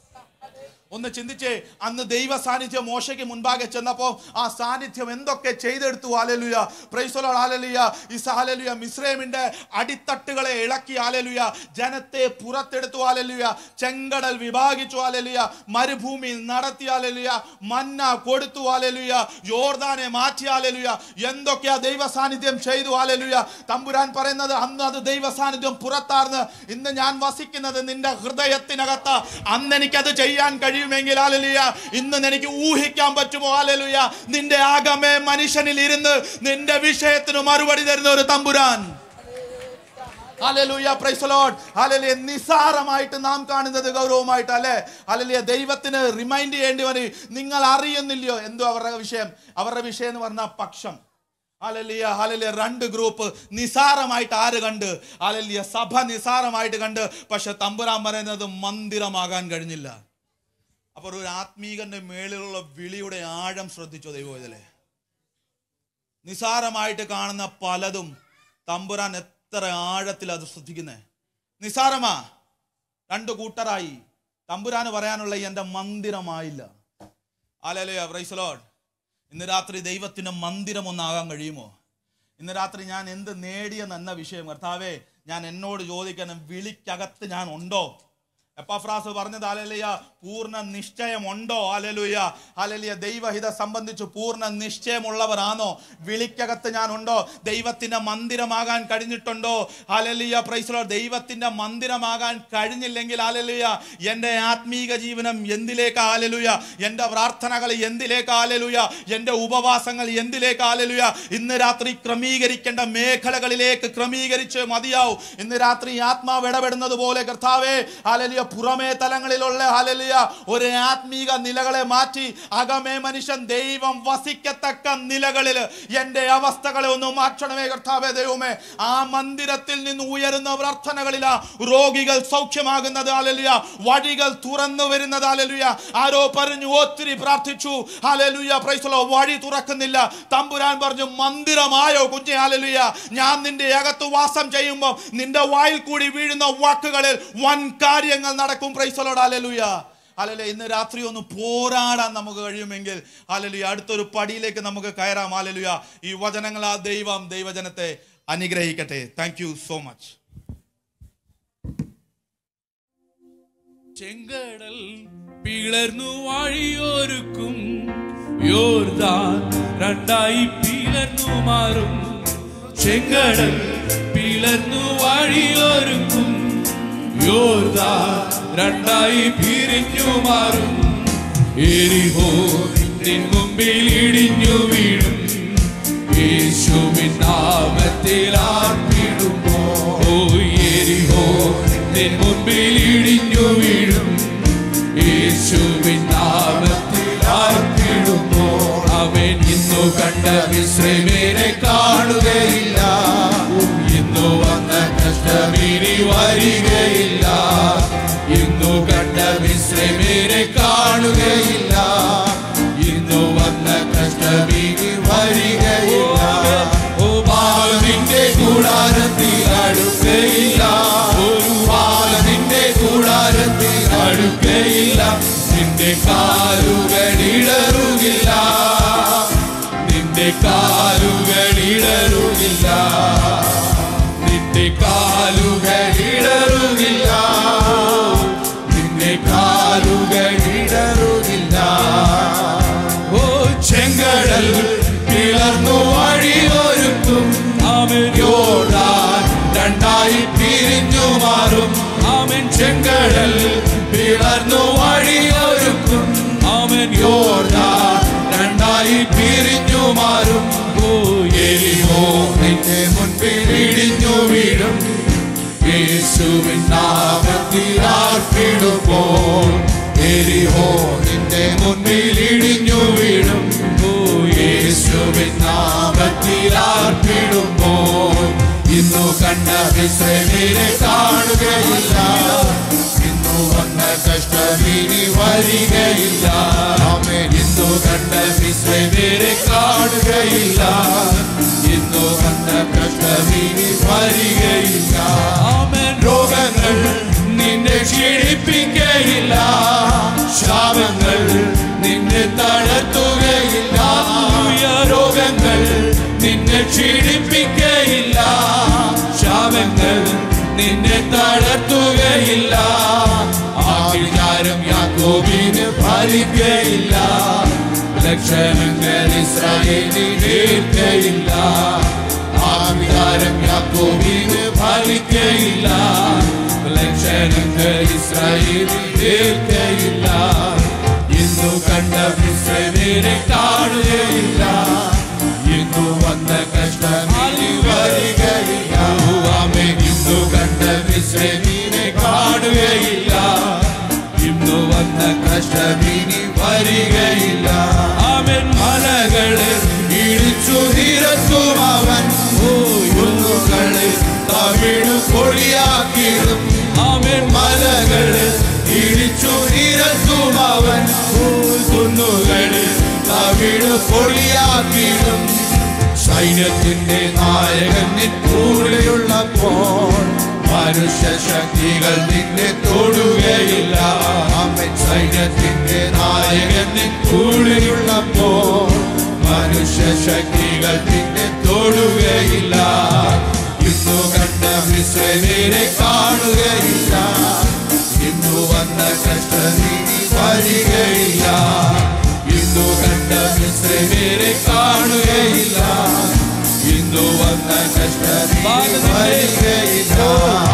ഒന്ന് ചിന്തിച്ചേ അന്ന് ദൈവ സാന്നിധ്യം മോശയ്ക്ക് മുൻപാകെ ചെന്നപ്പോൾ ആ സാന്നിധ്യം എന്തൊക്കെ ചെയ്തെടുത്തു ആലലുയ പ്രൈസോലോ ആലലുയ ഇസ ആലലുയ മിസ്രൈമിന്റെ അടിത്തട്ടുകളെ ഇളക്കി ആലലുയ ജനത്തെ പുറത്തെടുത്തു ആലലുയ ചെങ്കടൽ വിഭാഗിച്ചു ആലലുയ മരുഭൂമിയിൽ നടത്തി ആലലുയ മന്ന കൊടുത്തു ആലലുയ യോർദാനെ മാറ്റി ആലലുയ എന്തൊക്കെയാ ദൈവ സാന്നിധ്യം ചെയ്തു ആലലുയ തമ്പുരാൻ പറയുന്നത് അന്ന് അത് ദൈവ സാന്നിധ്യം പുറത്താർന്ന് ഇന്ന് ഞാൻ വസിക്കുന്നത് നിന്റെ ഹൃദയത്തിനകത്ത് അന്ന് എനിക്കത് ചെയ്യാൻ കഴിയുമെങ്കിൽ ആലലുയ ഇന്ന് എനിക്ക് ഊഹിക്കാൻ പറ്റുമോ ആലലുയ നിന്റെ ആകമേ മനുഷ്യനിൽ ഇരുന്ന് നിന്റെ വിഷയത്തിന് മറുപടി തരുന്ന ഒരു തമ്പുരാൻ ഹല്ലേലൂയ പ്രൈസ് ലോർഡ് ഹല്ലേലൂയ നിസാരമായിട്ട് നാം കാണുന്നത് ഗൗരവമായിട്ട് അല്ലേ ഹല്ലേലൂയ ദൈവത്തിന് റിമൈൻഡ് ചെയ്യേണ്ടി വരും നിങ്ങൾ അറിയുന്നില്ലയോ എന്തോ അവരുടെ വിഷയം അവരുടെ വിഷയം എന്ന് പറഞ്ഞാൽ പക്ഷം ഹല്ലേലൂയ ഹല്ലേലൂയ രണ്ട് ഗ്രൂപ്പ് നിസാരമായിട്ട് ആര് കണ്ട് ഹല്ലേലൂയ സഭ നിസാരമായിട്ട് കണ്ട് പക്ഷെ തമ്പുരാൻ പറയുന്നത് മന്ദിരമാകാൻ കഴിഞ്ഞില്ല അപ്പോൾ ഒരു ആത്മീകന്റെ മേളിലുള്ള വിളിയുടെ ആഴം ശ്രദ്ധിച്ചോ ദൈവം ഇതിലെ നിസാരമായിട്ട് കാണുന്ന പലതും തമ്പുരാൻ എത്ര ആഴത്തിൽ അത് ശ്രദ്ധിക്കുന്നേ നിസാരമാ രണ്ട് കൂട്ടരായി തമ്പുരാന് പറയാനുള്ള എൻ്റെ മന്ദിരമായില്ല ആലലയ പ്രൈസലോഡ് ഇന്ന് രാത്രി ദൈവത്തിന് മന്ദിരം ഒന്നാകാൻ കഴിയുമോ ഇന്ന് രാത്രി ഞാൻ എന്ത് നേടിയെന്ന വിഷയം കർത്താവേ ഞാൻ എന്നോട് ചോദിക്കണം വിളിക്കകത്ത് ഞാൻ ഉണ്ടോ എപ്പാഫ്രാസ് പറഞ്ഞത് അലലിയ പൂർണ്ണ നിശ്ചയമുണ്ടോ അലലുയ അലലിയ ദൈവഹിത സംബന്ധിച്ച് പൂർണ്ണ നിശ്ചയമുള്ളവരാണോ വിളിക്കകത്ത് ഞാൻ ഉണ്ടോ ദൈവത്തിന്റെ മന്ദിരമാകാൻ കഴിഞ്ഞിട്ടുണ്ടോ അലലിയ പ്രൈസലോ ദൈവത്തിന്റെ മന്ദിരമാകാൻ കഴിഞ്ഞില്ലെങ്കിൽ അലലുയ എൻ്റെ ആത്മീക ജീവനം എന്തിലേക്ക് ആലലുയ എൻ്റെ പ്രാർത്ഥനകൾ എന്തിലേക്ക് ആലലുയ എൻ്റെ ഉപവാസങ്ങൾ എന്തിലേക്ക് ആലലുയ ഇന്ന് രാത്രി ക്രമീകരിക്കേണ്ട മേഖലകളിലേക്ക് ക്രമീകരിച്ച് മതിയാവും ഇന്ന് രാത്രി ആത്മാവ് ഇടപെടുന്നത് പോലെ കർത്താവേ അലലിയ പുറമേ തലങ്ങളിലുള്ള അലലിയ ഒരു ആത്മീക നിലകളെ മാറ്റി അകമേ മനുഷ്യൻ ദൈവം വസിക്കത്തക്ക നിലകളിൽ എൻ്റെ അവസ്ഥകളെ ഒന്ന് മാറ്റണമേ കർത്താവേ ദൈവമേ ആ മന്ദിരത്തിൽ നിന്ന് ഉയരുന്ന പ്രാർത്ഥനകളില രോഗികൾ സൗഖ്യമാകുന്നത് അലലിയ വഴികൾ തുറന്നു വരുന്നത് അലലുയ ആരോ പറഞ്ഞു ഒത്തിരി പ്രാർത്ഥിച്ചു അലലുയ പ്രൈസലോ വഴി തുറക്കുന്നില്ല തമ്പുരാൻ പറഞ്ഞു മന്ദിരമായോ കുഞ്ഞെ അലലുയ ഞാൻ നിന്റെ അകത്ത് വാസം ചെയ്യുമ്പോൾ നിന്റെ വായിൽ കൂടി വീഴുന്ന വാക്കുകളിൽ വൻ കാര്യങ്ങൾ നടക്കും പ്രൈസലോട് അലലുയ അല്ലല്ലേ ഇന്ന് രാത്രി ഒന്ന് പോരാടാൻ നമുക്ക് കഴിയുമെങ്കിൽ അലലുയ അടുത്തൊരു പടിയിലേക്ക് നമുക്ക് കയറാം അലലുയ ഈ വചനങ്ങൾ ആ ദൈവം ദൈവജനത്തെ അനുഗ്രഹിക്കട്ടെ താങ്ക് യു സോ മച്ച് ചെങ്കടൽ പിളർന്നു വഴിയൊരുക്കും യോർദാൻ രണ്ടായി പിളർന്നു മാറും ചെങ്കടൽ പിളർന്നു വഴിയൊരുക്കും യോർദാൻ രണ്ടായി പിരിഞ്ഞു മാറും എരിഹോ നിൻ മുമ്പിൽ ഇടിഞ്ഞു വീഴും യേശുവിൻ നാമത്തിൽ ആർപ്പിടുമോ ഓ എരിഹോ നിൻ മുമ്പിൽ ഇടിഞ്ഞു വീഴും യേശുവിൻ നാമത്തിൽ ആർപ്പിടുമോ അവൻ ഇന്നു കണ്ട വിശ്രമേനെ കാണുകയില്ല ഇന്നു വന്ന കഷ്ടമിനി വരികയില്ല ഇന്നു കണ്ട വിശ്രമേനെ കാണുകയില്ല ഇന്നു വന്ന കഷ്ടമിനി വരികയില്ല ഓ ബാലനിന്റെ കൂടാരത്തിൽ അടുക്കയില്ല ഒരു ബാലനിന്റെ കൂടാരത്തിൽ അടുക്കയില്ല നിന്റെ കാലുകൾ ഇടറുകില്ല നിന്റെ കാലുകൾ ഇടറുകില്ല നിന്റെ കാലുകൾ ഇടറുകില്ല നിന്റെ കാലുകൾ ഇടറുകില്ല ഓ ചെങ്കടൽ പിളർന്നു വഴിയൊരുക്കും അവൻ യോടാൻ രണ്ടായി പിരിഞ്ഞു മാറും അവൻ ചെങ്കടൽ പിളർന്നു വഴിയൊരുക്കും അവൻ യോടാൻ രണ്ടായി പിരിഞ്ഞു മാറും ഓ എലിമോ നിന്റെ മുൻപിൽ ഇടിഞ്ഞു വീഴും യേശുവിൻ നാമത്തിൽ ആർപ്പിടുമ്പോൾ എരിഹോ നിന്റെ മുൻപിൽ ഇടിഞ്ഞു വീഴും ഓ യേശുവിൻ നാമത്തിൽ ആർപ്പിടുമ്പോൾ ഇന്നു കണ്ട വിശ്രമിനെ കാണുകയില്ല ഇന്നു വന്ന കഷ്ടമിനി വരികയില്ല ആമേൻ ഇന്നു കണ്ട വിശ്രമിനെ കാണുകയില്ല ഇന്നു വന്ന കഷ്ടമിനി വരികയില്ല ആമേൻ രോഗങ്ങൾ നിന്നെ ക്ഷീണിപ്പിക്കയില്ല ശാപങ്ങൾ നിന്നെ തളർത്തുകയില്ല രോഗങ്ങൾ നിന്നെ ക്ഷീണിപ്പിക്കയില്ല ശാപങ്ങൾ നിന്നെ തളർത്തുകയില്ല ആ വിചാരം യാക്കോബിന് ഫലിക്കയില്ല ലക്ഷണങ്ങൾ ഇസ്രായേലിൽ ഏൽക്കയില്ല ആ വിചാരം യാക്കോബിന് ഫലിക്കയില്ല ലക്ഷണങ്ങൾ ഇസ്രായേലിൽ ഏൽക്കയില്ല ഇന്നു കണ്ട മിശ്രമേനെ കാണുകയില്ല ഇന്നു വന്ന കഷ്ടമിനി വരികയില്ല ആമേ ഇന്നു കണ്ട മിശ്രമീനെ കാണുകയില്ല ഇന്നു വന്ന കഷ്ടമിനി വരികയില്ല അവൻ മലകള് ഇടിച്ചു നിരത്തും അവൻ ഓയുകള് തമിഴ് പൊടിയാക്കിടും അവൻ മലകള് ഇടിച്ചു നിരത്തും അവൻ കുന്നുകള് തമിഴ് പൊടിയാക്കിടും സൈന്യത്തിന്റെ നായകൻ നിൻ കൂടെയുള്ളപ്പോൾ മനുഷ്യ ശക്തികൾ നിന്നെ തൊടുകയില്ല അമ്മൻ സൈന്യത്തിന്റെ നായകൻ നിൻ കൂടെയുള്ളപ്പോൾ മനുഷ്യ ശക്തികൾ നിന്നെ തൊടുകയില്ല ഇന്നു കണ്ട വിശ്രമേനെ കാണുകയില്ല ഇന്നു വന്ന കഷ്ടനി വരികയില്ല ഇന്നു കണ്ട മിശ്രമേരെ കാണുകയില്ല ഇന്നു വന്ന കഷ്ടനി വരികയില്ല